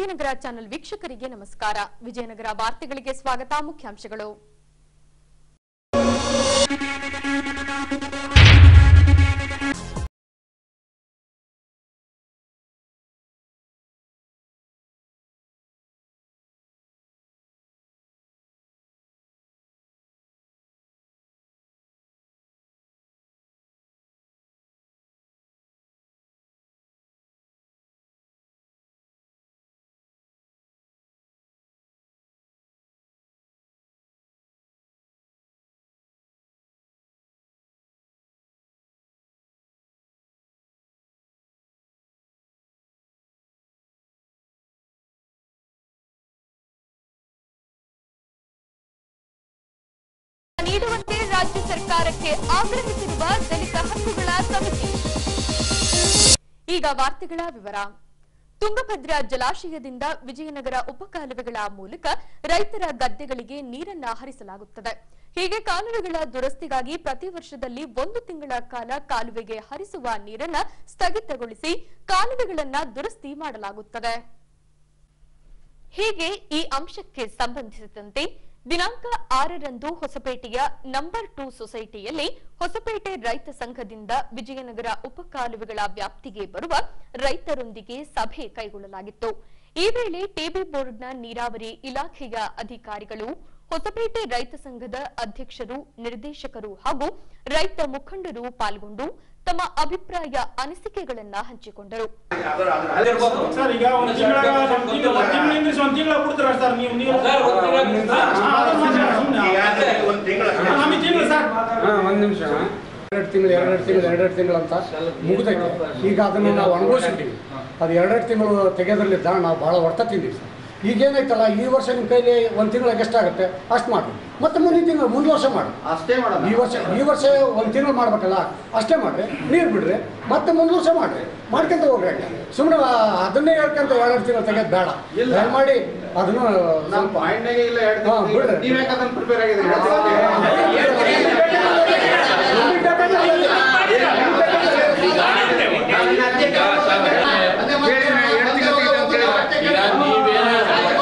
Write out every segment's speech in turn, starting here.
Vijayanagara channel ವೀಕ್ಷಕರಿಗೆ ನಮಸ್ಕಾರ ವಿಜಯನಗರ ವಾರ್ತೆಗಳಿಗೆ ಸ್ವಾಗತ ಮುಖ್ಯಾಂಶಗಳು ನೀಡುವಂತೆ ರಾಜ್ಯ ಸರ್ಕಾರಕ್ಕೆ ಆಗ್ರಹಿಸಿರುವ ದಲಿತ ಹಕ್ಕುಗಳ ಸಮಿತಿ ಈಗ ವಾರ್ತೆಗಳ ವಿವರ ತುಂಗಭದ್ರಾ ಜಲಾಶಯದಿಂದ ವಿಜಯನಗರ ಉಪಕಾಲುವೆಗಳ ಮೂಲಕ ರೈತರ ಗದ್ದೆಗಳಿಗೆ ನೀರನ್ನ ಹರಿಸಲಾಗುತ್ತದೆ ಹೀಗೆ ಕಾಲುವೆಗಳ ದುರಸ್ತಿಗಾಗಿ ಪ್ರತಿ ವರ್ಷದಲ್ಲಿ ಒಂದು ತಿಂಗಳ ಕಾಲ ಕಾಲುವೆಗೆ ಹರಿಸುವ ನೀರನ್ನ ಸ್ಥಗಿತಗೊಳಿಸಿ ಕಾಲುವೆಗಳನ್ನ ದುರಸ್ತಿ ಮಾಡಲಾಗುತ್ತದೆ ಹೀಗೆ ಈ ಅಂಶಕ್ಕೆ ಸಂಬಂಧಿಸಿದಂತೆ ದಿನಾಂಕ ಆರರಂದು ಹೊಸಪೇಟೆಯ ನಂಬರ್ ಟೂ ಸೊಸೈಟಿಯಲ್ಲಿ ಹೊಸಪೇಟೆ ರೈತ ಸಂಘದಿಂದ ವಿಜಯನಗರ ಉಪಕಾಲುವೆಗಳ ವ್ಯಾಪ್ತಿಗೆ ಬರುವ ರೈತರೊಂದಿಗೆ ಸಭೆ ಕೈಗೊಳ್ಳಲಾಗಿತ್ತು ಈ ವೇಳೆ ಟಿಬಿ ಬೋರ್ಡ್ನ ನೀರಾವರಿ ಇಲಾಖೆಯ ಅಧಿಕಾರಿಗಳು ಹೊಸಪೇಟೆ ರೈತ ಸಂಘದ ಅಧ್ಯಕ್ಷರು ನಿರ್ದೇಶಕರು ಹಾಗೂ ರೈತ ಮುಖಂಡರು ಪಾಲ್ಗೊಂಡು ತಮ್ಮ ಅಭಿಪ್ರಾಯ ಅನಿಸಿಕೆಗಳನ್ನ ಹಂಚಿಕೊಂಡರು ಸರ್ ಈಗ ಒಂದು ತಿಂಗಳ ಒಂದು ತಿಂಗಳ ಒಂದು ತಿಂಗಳಿಂದ ಒಂದು ತಿಂಗಳ ಬಿಡ್ತೀರ ಸರ್ ನೀವು ನೀವು ಸರ್, ಒಂದು ತಿಂಗಳ ಹಾ, ಅದನ್ನ ಮಾತಾಡಿ ಸುಮ್ನೆ. ಒಂದು ತಿಂಗಳ ನಮಗೆ ತಿಂಗಳು ಸರ್ ಹಾ, ಒಂದ್ ನಿಮಿಷ ಎರಡು ತಿಂಗಳು ಎರಡೆರಡು ತಿಂಗಳು ಎರಡೆರಡು ತಿಂಗಳು ಅಂತ ಮುಗಿದೈತೆ ಈಗ ಅದನ್ನು ನಾವು ಅನುಭವಿಸಿದ್ದೀವಿ ಅದು ಎರಡೆರಡು ತಿಂಗಳು ತೆಗೆಯೋದ್ರಲ್ಲಿದ್ದ ನಾವು ಭಾಳ ಹೊಡ್ತ ತಿಂದೀವಿ ಸರ್ ಈಗೇನೈತಲ್ಲ ಈ ವರ್ಷ ನಿಮ್ಮ ಕೈಲಿ ಒಂದು ತಿಂಗಳಿಗೆ ಎಷ್ಟಾಗುತ್ತೆ ಅಷ್ಟು ಮಾಡಿ ಮತ್ತೆ ಮುಂದಿನ ತಿಂಗಳು ಮುಂದಿನ ವರ್ಷ ಮಾಡಿ ಅಷ್ಟೇ ಮಾಡೋಣ ಈ ವರ್ಷ ಈ ವರ್ಷ ಒಂದು ತಿಂಗಳು ಮಾಡ್ಬೇಕಲ್ಲ ಅಷ್ಟೇ ಮಾಡ್ರಿ ನೀರು ಬಿಡ್ರಿ ಮತ್ತೆ ಮುಂದಿನ ವರ್ಷ ಮಾಡ್ರಿ ಮಾಡ್ಕೊಂತ ಹೋಗ್ರಿ ಹಂಗೆ ಸುಮ್ಮನೆ ಅದನ್ನೇ ಹೇಳ್ಕೊಂತ ಎರಡೆರಡು ತಿಂಗಳು ತೆಗೆಯೋದು ಬೇಡ ಇಲ್ಲ. ದಯಮಾಡಿ ಅದನ್ನು ನಮ್ಮ ಸ್ವಲ್ಪ ಪಾಯಿಂಟ್ನಾಗೆ ಇಲ್ಲ ಎರಡು ಹಾ, ಬಿಡ್ರಿ. ನೀವ್ ಯಾಕೆ ಅದನ್ನ ಪ್ರಿಪೇರ್ ಆಗಿದ್ದೀರಿ ಈಗ ನೀವೇನು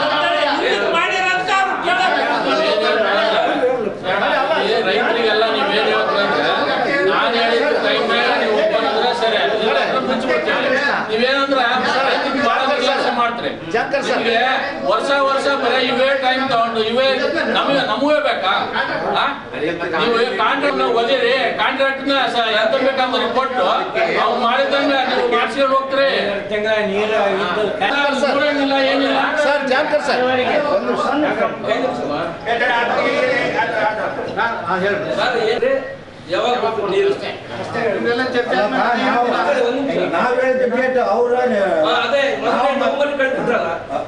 ಈ ರೈತರಿಗೆಲ್ಲ ನೀವೇನ್ ಹೇಳ್ತೀರಂದ್ರೆ ನಾನು ಹೇಳಿದ ಟೈಮ್ ನೀವು ಒಪ್ಪಂದ್ರೆ ಸರಿ ಇಲ್ಲ ಅಂದ್ರೆ ಮುಚ್ಚಿಬಿಡ್ತೀವಿ ನೀವೇನಂದ್ರೆ ರೈತರಿಗೆ ಬಹಳ ನಿರ್ಲಕ್ಷ್ಯ ಮಾಡ್ತೀರಿ ಜಂಕರ್ ಸರ್. ನಿಮ್ಗೆ ವರ್ಷ ವರ್ಷ ಬರೀ ಇವೇ ಟೈಮ್ ತಗೊಂಡು ಇವೇ ನಮಗೆ ನಮಗೇ ಬೇಕಾ ಆ? ನೀವು ಕಾಂಟ್ರಾಕ್ಟ್ ನ ಒದಿರಿ ಕಾಂಟ್ರಾಕ್ಟ್ ನ ಎಂತ ಬೇಕಂದ್ರೆ ಕೊಟ್ಟು ಅವ್ರು ಮಾಡಿದಂಗ ನೀವು ಮಾಡ್ಸ್ಕೊಂಡು ಹೋಗ್ತೀರಿ ನೋಡಂಗಿಲ್ಲ ಏನಿಲ್ಲ ಸರ್ ಜಾನ್ಕರ್ ಸರ್ ಒಂದು ಹಾ ಹೇಳ್ರಿ ಸರ್ ಏನ್ರಿ ಯಾವಾಗ ಬೇಕು ನೀರು ನಿಮ್ಗೆಲ್ಲ ಚರ್ಚೆ ಆದ್ಮೇಲೆ ನಾವ್ ಹೇಳಿದ ಡೇಟ್ ಅವ್ರ ಆ, ಅದೇ ಮೊನ್ನೆ ನಂಬರ್ ಕಳ್ಸಿದ್ರಲ್ಲ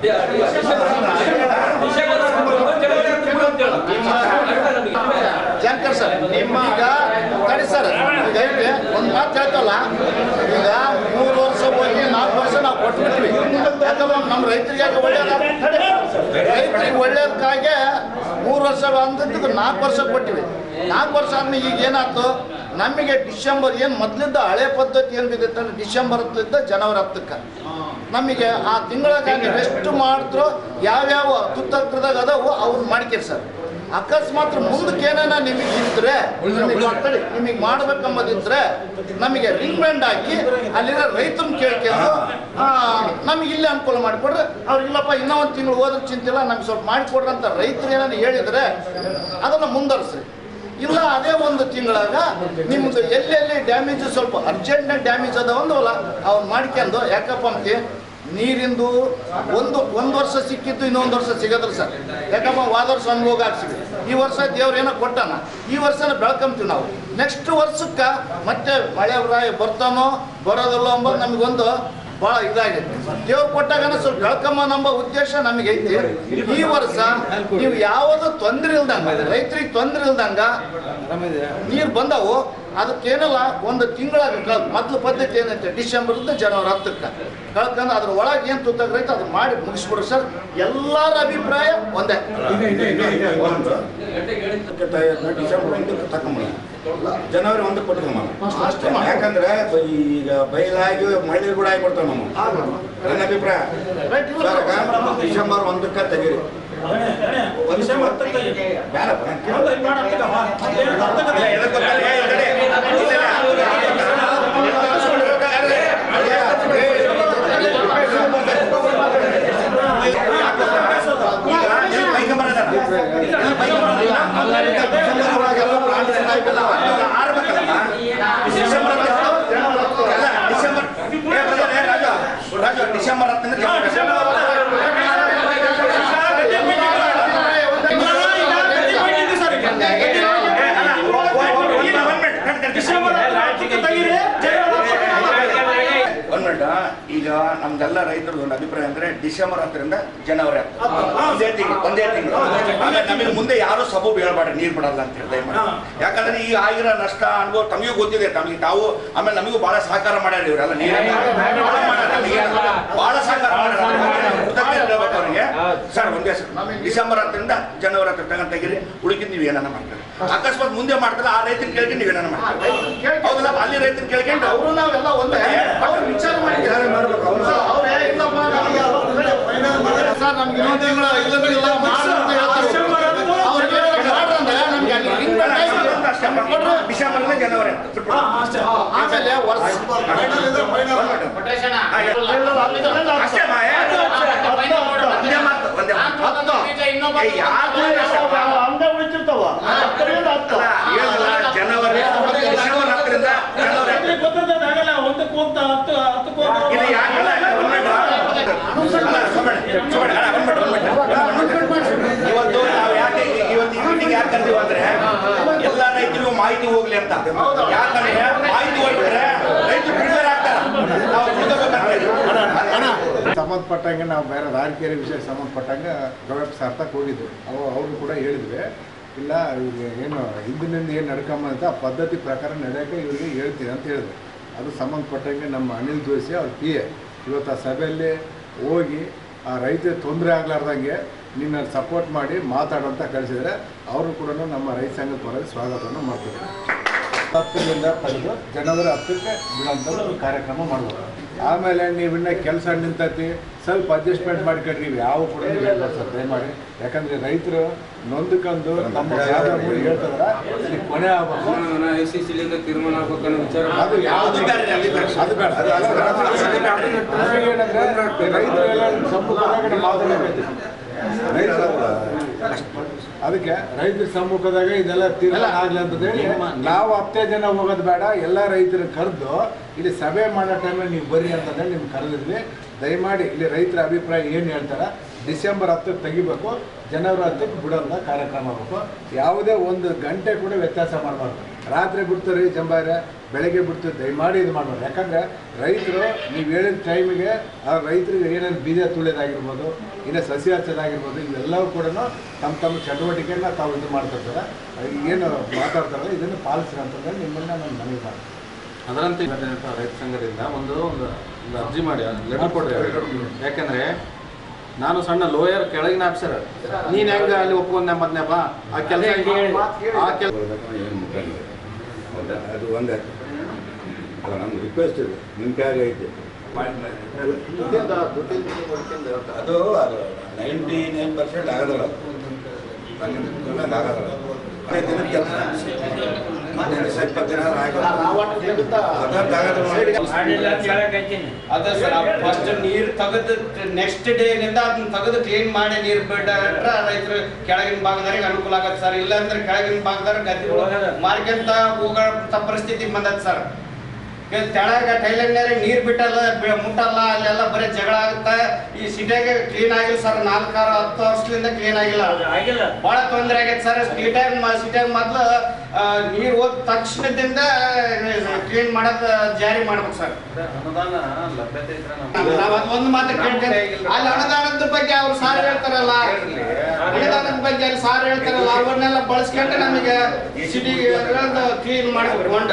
ಜಾನ್ಕರ್ ಸರ್ ನಿಮ್ಮ ಈಗ ತಡಿ ಸರ್ ದಯವಿಟ್ಟು ಒಂದು ಮಾತು ಹೇಳ್ತಲ್ಲ ಈಗ ಮೂರು ವರ್ಷ ಹೋಗಿ ನಾಲ್ಕು ವರ್ಷ ನಾವು ಕೊಟ್ಬಿಟ್ವಿ ಯಾಕಂದ್ರೆ ನಮ್ಮ ರೈತರಿಗೆ ಒಳ್ಳೇದ ರೈತರಿಗೆ ಒಳ್ಳೇದಕ್ಕಾಗಿ ಮೂರು ವರ್ಷ ಅಂದಿದ್ದು ನಾಲ್ಕು ವರ್ಷ ಕೊಟ್ಟಿವಿ ನಾಲ್ಕು ವರ್ಷ ಆದ್ಮೇಲೆ ಈಗ ಏನಾಯ್ತು ನಮಗೆ ಡಿಸೆಂಬರ್ ಏನು ಮೊದಲಿದ್ದ ಹಳೆ ಪದ್ಧತಿ ಏನು ಬಿದ್ದಿತ್ತು ಅಂದ್ರೆ ಡಿಸೆಂಬರ್ ಹತ್ತಲಿದ್ದ ಜನವರಿ ಹತ್ತಕ್ಕೆ ನಮಗೆ ಆ ತಿಂಗಳಾಗ ನೀವು ಎಷ್ಟು ಮಾಡಿದ್ರು ಯಾವ್ಯಾವ ತುತ್ತಕ್ರದಾಗ ಅದಾವು ಅವ್ರು ಮಾಡ್ಕೇರಿ ಸರ್ ಅಕಸ್ಮಾತ್ ಮುಂದಕ್ಕೆ ಏನಾನ ನಿಮಗೆ ಇದ್ರೆ ನಿಮಗೆ ಮಾತಾಡಿ ನಿಮಗೆ ಮಾಡ್ಬೇಕಂಬದಿದ್ರೆ ನಮಗೆ ರಿಂಗ್ ಬ್ಯಾಂಡ್ ಹಾಕಿ ಅಲ್ಲಿರೋ ರೈತರನ್ನ ಕೇಳ್ಕೊಂಡು ಆ, ನಮಗೆ ಇಲ್ಲೇ ಅನುಕೂಲ ಮಾಡಿಕೊಡ್ರೆ ಅವ್ರು ಇಲ್ಲಪ್ಪ ಇನ್ನೂ ಒಂದು ತಿಂಗಳು ಹೋದ್ರೆ ಚಿಂತಿಲ್ಲ ನಮ್ಗೆ ಸ್ವಲ್ಪ ಮಾಡಿಕೊಡ್ರಿ ಅಂತ ರೈತರು ಏನಾದ್ರು ಹೇಳಿದ್ರೆ ಅದನ್ನು ಮುಂದುವರಿಸ್ರಿ ಇಲ್ಲ ಅದೇ ಒಂದು ತಿಂಗಳಾಗ ನಿಮ್ದು ಎಲ್ಲೆಲ್ಲಿ ಡ್ಯಾಮೇಜ್ ಸ್ವಲ್ಪ ಅರ್ಜೆಂಟ್ ಡ್ಯಾಮೇಜ್ ಅದ ಒಂದವಲ್ಲ ಅವ್ನು ಮಾಡ್ಕೊಂಡು ಯಾಕಪ್ಪ ಅಂತಿ ನೀರಿಂದು ಒಂದು ಒಂದು ವರ್ಷ ಸಿಕ್ಕಿದ್ದು ಇನ್ನೊಂದು ವರ್ಷ ಸಿಗೋದ್ರ ಸರ್ ಯಾಕಪ್ಪ ವಾದ ವರ್ಷ ಅನುಭೋಗ ಆಗ್ಸಿದ್ವಿ ಈ ವರ್ಷ ದೇವ್ರು ಏನೋ ಕೊಟ್ಟಾನ ಈ ವರ್ಷನ ಬೆಳ್ಕೊಂತೀವಿ ನಾವು ನೆಕ್ಸ್ಟ್ ವರ್ಷಕ್ಕೆ ಮತ್ತೆ ಮಳೆ ರಾಯ ಬರ್ತಾನೋ ಬರೋದಿಲ್ಲ ಅಂಬೋದು ನಮಗೊಂದು ಭಾಳ ಇದಾಗೈತೆ ದೇವ್ರು ಕೊಟ್ಟಾಗನ ಸ್ವಲ್ಪ ಬೆಳ್ಕಮ್ಮ ನಂಬ ಉದ್ದೇಶ ನಮಗೆ ಐತಿ ಈ ವರ್ಷ ನೀವು ಯಾವುದು ತೊಂದರೆ ಇಲ್ದಂಗ ರೈತರಿಗೆ ತೊಂದರೆ ಇಲ್ದಂಗ ನೀರು ಬಂದವು ಅದಕ್ಕೇನಲ್ಲ ಒಂದು ತಿಂಗಳಾಗ ಮೊದಲು ಪದ್ಧತಿ ಏನೈತೆ ಡಿಸೆಂಬರ್ದಿಂದ ಜನವರಿ ಹತ್ತಕ್ಕೆ ಕಳ್ಕೊಂಡು ಅದ್ರ ಒಳಗೆ ಏನು ತುತ್ತಾಗ್ರೈತೆ ಅದು ಮಾಡಿ ಮುಗಿಸ್ಬಿಡ್ರಿ ಸರ್ ಎಲ್ಲರ ಅಭಿಪ್ರಾಯ ಒಂದೇ ಇದೆ ಇದೆ ಇದೆ ಇದೆ ಒಂದು ಡಿಸೆಂಬರ್ ಒಂದಕ್ಕೆ ತಕೊಂಬ ಜನವರಿ ಒಂದಕ್ಕೆ ಕೊಟ್ಕೊಂಬ ಅಷ್ಟೇ ಮಾಡಿ. ಯಾಕಂದ್ರೆ ಬ- ಈಗ ಬಯಲಾಗಿ ಮಳೆ ಕೂಡ ಆಗಿಬಿಡ್ತಾವ ನಮ್ಮ ನನ್ನ ಅಭಿಪ್ರಾಯ Right, ಇಲ್ಲ ಸರ್, ಸರ್. ಈಗ ಡಿಸೆಂಬರ್ ಒಂದಕ್ಕೆ ತೆಗೀರಿ ಅದೇ, ಅದೇ, ಒಂದು ವಿಷಯ ಮತ್ತೊಂದು ಇದೆ. ಬೇಡಪ್ಪ ಒಂದು ಇದು ಮಾಡತ್ತಕ್ಕ, ಅದೇನು ಅರ್ಥಕ್ಕೆ ಇಲ್ಲ, ಎದಕ್ಕೆ ಗೊತ್ತಾ? ಏ, ಈ ಕಡೆ. ಇಲ್ಲ, ಈಗ ನೀವು ಕೈಗೊಂಬರೋದಲ್ಲ. ಡಿಸೆಂಬರ್ ಒಳಗೆಲ್ಲ ಪ್ರಾಣಿಗಳು ಆಯ್ತಲ್ಲ, ಅದು ಆರ್ಬೇಕಲ್ಲಮ್ಮ. ಡಿಸೆಂಬರ್ ಹತ್ತು, ಅಲ್ಲ, ಡಿಸೆಂಬರ್ ಏ, brother, ಏ, ರಾಜು, ರಾಜು, ಡಿಸೆಂಬರ್ ಹತ್ತರಿಂದ ಜನವರಿ ಡಿಸೆಂಬರ್ ಹತ್ತಕ್ಕೆ ತೆಗೀರಿ, ಒಂದ್ ಮಿನಿಟ್ ಈಗ ನಮ್ದೆಲ್ಲ ರೈತರದ್ದು ಒಂದು ಅಭಿಪ್ರಾಯ ಅಂದ್ರೆ ಡಿಸೆಂಬರ್ ಹತ್ತರಿಂದ ಜನವರಿ ಹತ್ತು ಒಂದೇ ತಿಂಗಳು ಒಂದೇ ತಿಂಗಳು ಆಮೇಲೆ ನಮಗೆ ಮುಂದೆ ಯಾರು ಸಬೂಬ್ ಹೇಳ್ಬಾರ್ದು ನೀರ್ ಬಿಡಲ್ಲ ಅಂತ ಹೇಳಿ ದಯಮಾಡಿ ಯಾಕಂದ್ರೆ ಈಗ ಆಗಿರೋ ನಷ್ಟ ಅನುಭವ ತಮಗೂ ಗೊತ್ತಿದೆ ತಮಗೆ ತಾವು ಆಮೇಲೆ ನಮಗೂ ಬಹಳ ಸಹಕಾರ ಮಾಡ್ಯಾರ ಇವರೆಲ್ಲ ನೀರ ಬಹಳ ಸಹಕಾರ ಮಾಡ್ಯಾರ ಕೃತಜ್ಞತೆ ಹೇಳ್ಬೇಕು ಅವ್ರಿಗೆ ಸರ್ ಒಂದೇ ಸರ್ ಡಿಸೆಂಬರ್ ಹತ್ತರಿಂದ ಜನವರಿ ಹತ್ತರ ತಗೊಂಡ್ ತೆಗೀರಿ ಉಳಿಕಿದ್ ನೀವು ಏನಾನ ಮಾಡ್ತಾರೆ ಅಕಸ್ಮಾತ್ ಮುಂದೆ ಮಾಡ್ತಾರೆ ಆ ರೈತನ ಕೇಳ್ಕೊಂಡು ನೀವು ಏನಾನ ಮಾಡ್ತಾರೆ ಹೌದಲ್ಲ ಅಲ್ಲಿ ರೈತನ ಕೇಳ್ಕೊಂಡು ಅವರು ನಾವೆಲ್ಲ ಒಂದೇ ಅವ್ರು ವಿಚಾರ ಮಾಡಿ ಮಾಡ್ಬೇಕು ಅವ್ರು ಅವ್ರು ಏ, ಇಲ್ಲಪ್ಪ, ನಮ್ಗೆ ಅವ್ರು final ಮಾಡಿದ್ರೆ ಸರ್ ನಮ್ಗೆ ಇನ್ನೊಂದು ತಿಂಗಳು ಇಲ್ಲಂದ್ರೆ ಇಲ್ಲ ಮಾಡ್ರಿ ಅಂತ ಹೇಳ್ತಾರೆ. ಅವ್ರಿಗೆ ಮಾಡ್ರಿ ಅಂದ್ರೆ ನಮ್ಗೆ ಅಲ್ಲಿ ಹಿಂಗ್ ಬೇಕಾಗಿ ಡಿಸೆಂಬರ್ ಜನವರಿ ಹಾ, ಅಷ್ಟೇ. ಆಮೇಲೆ ವರ್ಷ ಅಷ್ಟೇ ಮಾಯ ಒಂದೇ ಮಾತು ಒಂದೇ ಮಾತು ಏ, ಯಾರ್ಗೂ ಅಷ್ಟೇ. ಹಂಗೆ ಉಳಿತಿರ್ತಾವ ಹತ್ತರಿಂದ ಹತ್ತು ಅಲ್ಲ, ಹೇಳಿಲ್ಲ, ಜನವರಿ ಡಿಸೆಂಬರ್ ಹತ್ತರಿಂದ ಜನವರಿ ಹತ್ತು. ರೈತ್ರಿಗೆ ಗೊತ್ತಿರ್ತದೆ ಆಗಲ್ಲ, ಒಂದಕ್ಕೆ ಹೋಗ್ತಾ ಹತ್ತು ಹತ್ತಕ್ಕೆ ಹೋಗ್ತಾ ಇದು ಯಾಕಲ್ಲ ಒಂದ್ ಮಿನಿಟ್. ಅಲ್ಲ, ಸುಮ್ಮನೆ, ಸುಮ್ಮನೆ, ಅಲ್ಲ, ಒಂದ್ ಮಿನಿಟ್, ಒಂದ್ ಮಿನಿಟ್. ಇವತ್ತು ನಾವು ಯಾಕೆ ಈ- ಇವತ್ತು ಈ ಮೀಟಿಂಗ್ ಯಾಕೆ ಕರ್ತೀವಿ ಅಂದ್ರೆ ಎಲ್ಲ ರೈತರಿಗೂ ಮಾಹಿತಿ ಹೋಗ್ಲಿ ಅಂತ ಯಾಕಂದ್ರೆ ಮಾಹಿತಿ ಹೋಗ್ಬಿಟ್ರೆ ರೈತರು ಪ್ರಿಪೇರ್ ಆಗ್ತಾರೆ ನಾವು ತಿಳ್ಕೊಬೇಕಂತ ಸಂಬಂಧಪಟ್ಟಂಗೆ ನಾವು ಬೇರೆ ರಾಜಕೀಯ ವಿಷಯಕ್ಕೆ ಸಂಬಂಧಪಟ್ಟಂಗೆ ಗೌರವ್ ಸಾರ್ಥಕ್ ಹೋಗಿದ್ವಿ ಅವು ಅವರು ಕೂಡ ಹೇಳಿದ್ವಿ ಇಲ್ಲ ಈಗ ಏನು ಹಿಂದಿನಿಂದ ಏನು ನಡ್ಕೊಂಬಂತ ಆ ಪದ್ಧತಿ ಪ್ರಕಾರ ನಡೆಯೋಕ್ಕೆ ಇವರಿಗೆ ಹೇಳ್ತೀನಿ ಅಂತ ಹೇಳಿದ್ರು ಅದು ಸಂಬಂಧಪಟ್ಟಂಗೆ ನಮ್ಮ ಅನಿಲ್ ಜೋಶಿ ಅವ್ರ ಪಿ ಎ ಇವತ್ತು ಆ ಸಭೆಯಲ್ಲಿ ಹೋಗಿ ಆ ರೈತರಿಗೆ ತೊಂದರೆ ಆಗ್ಲಾರ್ದಂಗೆ ನಿನ್ನ ಸಪೋರ್ಟ್ ಮಾಡಿ ಮಾತಾಡುವಂತ ಕಳಿಸಿದ್ರೆ ಅವರು ಕೂಡ ನಮ್ಮ ರೈತ ಸಂಘದ ಪರವಾಗಿ ಸ್ವಾಗತವನ್ನು ಮಾಡ್ತಾರೆ ಹತ್ತರಿಂದ ತೆಗೆದು ಜನವರಿ ಹತ್ತಕ್ಕೆ ಬಿಡೋಂಥ ಒಂದು ಕಾರ್ಯಕ್ರಮ ಮಾಡ್ಬೋದು ಆಮೇಲೆ ನೀವು ಇನ್ನೂ ಕೆಲಸ ನಿಂತತಿ ಸ್ವಲ್ಪ ಅಡ್ಜಸ್ಟ್ಮೆಂಟ್ ಮಾಡ್ಕೊಳ್ರಿ ನೀವು ಯಾವ ಕೂಡ ಹೇಳ್ಬೋದು ಸರ್ ದಯಮಾಡಿ ಯಾಕಂದ್ರೆ ರೈತರು ನೊಂದ್ಕೊಂಡು ನಮ್ಮ ಸಾಧನೆ ಹೇಳ್ತಿದ್ರ ಇಲ್ಲಿ ಕೊನೆ ಆಗ್ಬೇಕು ತೀರ್ಮಾನ ಆಗ್ಬೇಕನ್ನೋ ವಿಚಾರ ಅದು ಯಾವುದು ಬೇಡ ಅದು ಬೇಡ ಅದು ಬೇಡ. ಅದು ಏನಂದ್ರೆ ರೈತರೆಲ್ಲ ಸಮ್ಮುಖದಾಗ ಮಾತಾಡಬೇಕು ರೈತರು ಅದಕ್ಕೆ ರೈತರ ಸಮ್ಮುಖದಾಗ ಇದೆಲ್ಲ ತೀರ್ಮಾನ ಆಗ್ಲಿ ಅಂತ ಹೇಳಿ ನಾವು ಹತ್ತೇ ಜನ ಹೋಗೋದು ಬೇಡ ಎಲ್ಲ ರೈತರು ಕರೆದು ಇಲ್ಲಿ ಸಭೆ ಮಾಡೋ ಟೈಮಲ್ಲಿ ನೀವು ಬರ್ರಿ ಅಂತಂದೇಳಿ ನಿಮ್ಗೆ ಕರೆದಿದ್ವಿ ದಯಮಾಡಿ ಇಲ್ಲಿ ರೈತರ ಅಭಿಪ್ರಾಯ ಏನು ಹೇಳ್ತಾರೆ ಡಿಸೆಂಬರ್ ಹತ್ತಕ್ಕೆ ತೆಗಿಬೇಕು ಜನವರಿ ಹತ್ತಕ್ಕೆ ಬಿಡೋಂಥ ಕಾರ್ಯಕ್ರಮ ಆಗಬೇಕು ಯಾವುದೇ ಒಂದು ಗಂಟೆ ಕೂಡ ವ್ಯತ್ಯಾಸ ಮಾಡಬಾರ್ದು ರಾತ್ರಿ ಬಿಡ್ತಾರೆ ಜಂಬಾರೆ ಬೆಳಗ್ಗೆ ಬಿಡ್ತೀವಿ ದಯಮಾಡಿ ಇದು ಮಾಡಬಾರ್ದು ಯಾಕಂದರೆ ರೈತರು ನೀವು ಹೇಳಿದ ಟೈಮಿಗೆ ಆ ರೈತರಿಗೆ ಏನೇನು ಬೀಜ ತುಳಿಯೋದಾಗಿರ್ಬೋದು ಇನ್ನು ಸಸಿ ಹಚ್ಚೋದಾಗಿರ್ಬೋದು ಇವೆಲ್ಲವೂ ಕೂಡ ತಮ್ಮ ತಮ್ಮ ಚಟುವಟಿಕೆಯನ್ನು ತಾವು ಇದು ಮಾಡ್ತಿರ್ತಾರೆ ಏನು ಮಾತಾಡ್ತಾರೆ ಇದನ್ನು ಪಾಲಿಸ್ರಿ ಅಂತಂದ್ರೆ ನಿಮ್ಮನ್ನ ನಾನು ಮನವಿ ಮಾಡ್ತೀನಿ ಅದರಂತೆ ಇವತ್ತಿನ ರೈತ ಸಂಘದಿಂದ ಒಂದು ಒಂದು ಒಂದು ಅರ್ಜಿ ಮಾಡಿ ಲೆಟರ್ ಕೊಡ್ರಿ ಅವ್ರಿಗೆ. ಯಾಕಂದ್ರೆ ನಾನು ಸಣ್ಣ ಲೋಯರ್ ಕೆಳಗಿನ ಆಫೀಸರ್ ನೀನ್ ಹೆಂಗ ಅಲ್ಲಿ ಒಪ್ಕೊಂಡೆ ಮೊದ್ನೇಪ್ಪ ಆ ಕೆಲಸ ಆ ಕೆಲಸ ಏನು ಮುಖಂಡ ಹೌದಾ ಅದು ಒಂದೇ ಅಲ್ಲ ನಮ್ಮ ರಿಕ್ವೆಸ್ಟ್ ಇದೆ ನಿಮ್ಮ ಕೈಯಾಗ ಐತೆ ಅದು ಅದು ನೈಂಟಿ ನೈನ್ ಪರ್ಸೆಂಟ್ ಆಗೋದಿಲ್ಲ ನನ್ನಿಂದ ಆಗೋದಿಲ್ಲ ಹದಿನೈದು ದಿನದ ಕೆಲಸ ಮತ್ತೆ ದಿವಸ ಇಪ್ಪತ್ತು ದಿನ ಆಗೋದಿಲ್ಲ ಅದಂತ ಆಗೋದಿಲ್ಲ ಅದ ಸರ್ ಫಸ್ಟ್ ನೀರ್ ತೆಗೆದು ನೆಕ್ಸ್ಟ್ ಡೇ ನಿಂದ ಅದನ್ನ ತೆಗೆದು ಕ್ಲೀನ್ ಮಾಡಿ ನೀರ್ ಬಿಟ್ರೆ ರೈತರು ಕೆಳಗಿನ ಭಾಗದವ್ರಿಗೆ ಅನುಕೂಲ ಆಗತ್ತೆ ಸರ್ ಇಲ್ಲ ಅಂದ್ರೆ ಕೆಳಗಿನ ಭಾಗದವ್ರ ಗದ್ದೆಗಳು ಮಾರ್ಕೆಂತ ಹೋಗೋ ಪರಿಸ್ಥಿತಿ ಬಂದತ್ ಸರ್ ತೆಳಗ ಟೈಲರ್ನಾರಿಗೆ ನೀರ್ ಬಿಟ್ಟಲ್ಲ ಬಿ- ಮುಟ್ಟಲ್ಲ ಅಲ್ಲೆಲ್ಲ ಬರೀ ಜಗಳ ಆಗುತ್ತೆ ಈ ಸಿಟಿಯಾಗ ಕ್ಲೀನ್ ಆಗಿಲ್ಲ ಸರ್ ನಾಲ್ಕಾರು ಹತ್ತು ವರ್ಷದಿಂದ ಕ್ಲೀನ್ ಆಗಿಲ್ಲ ಬಹಳ ತೊಂದರೆ ಆಗೈತೆ ಸರ್ ಸಿಟಿಯಾಗ ಸಿಟಿಯಾಗ ಮೊದ್ಲು ಆ, ನೀರು ಹೋದ ತಕ್ಷಣದಿಂದ ಕ್ಲೀನ್ ಮಾಡೋದು ಜಾರಿ ಮಾಡ್ಬೇಕು ಸರ್ ಅನುದಾನ ಲಭ್ಯತೆ ಇದ್ರೆ ನಾವು ನಾವ್ ಅದ್ ಒಂದು ಮಾತು ಕೇಳ್ತೇವೆ ಅಲ್ಲಿ ಅನುದಾನದ ಬಗ್ಗೆ ಅವ್ರು ಸಾರ್ ಹೇಳ್ತಾರಲ್ಲ ಅನುದಾನದ ಬಗ್ಗೆ ಅಲ್ಲಿ ಸಾರ್ ಹೇಳ್ತಾರಲ್ಲ ಅವನ್ನೆಲ್ಲ ಬಳಸ್ಕೊಂಡು ನಮಗೆ ಸಿಟಿ ಕ್ಲೀನ್ ಮಾಡ್ಬೇಕು ಹೊಂಡ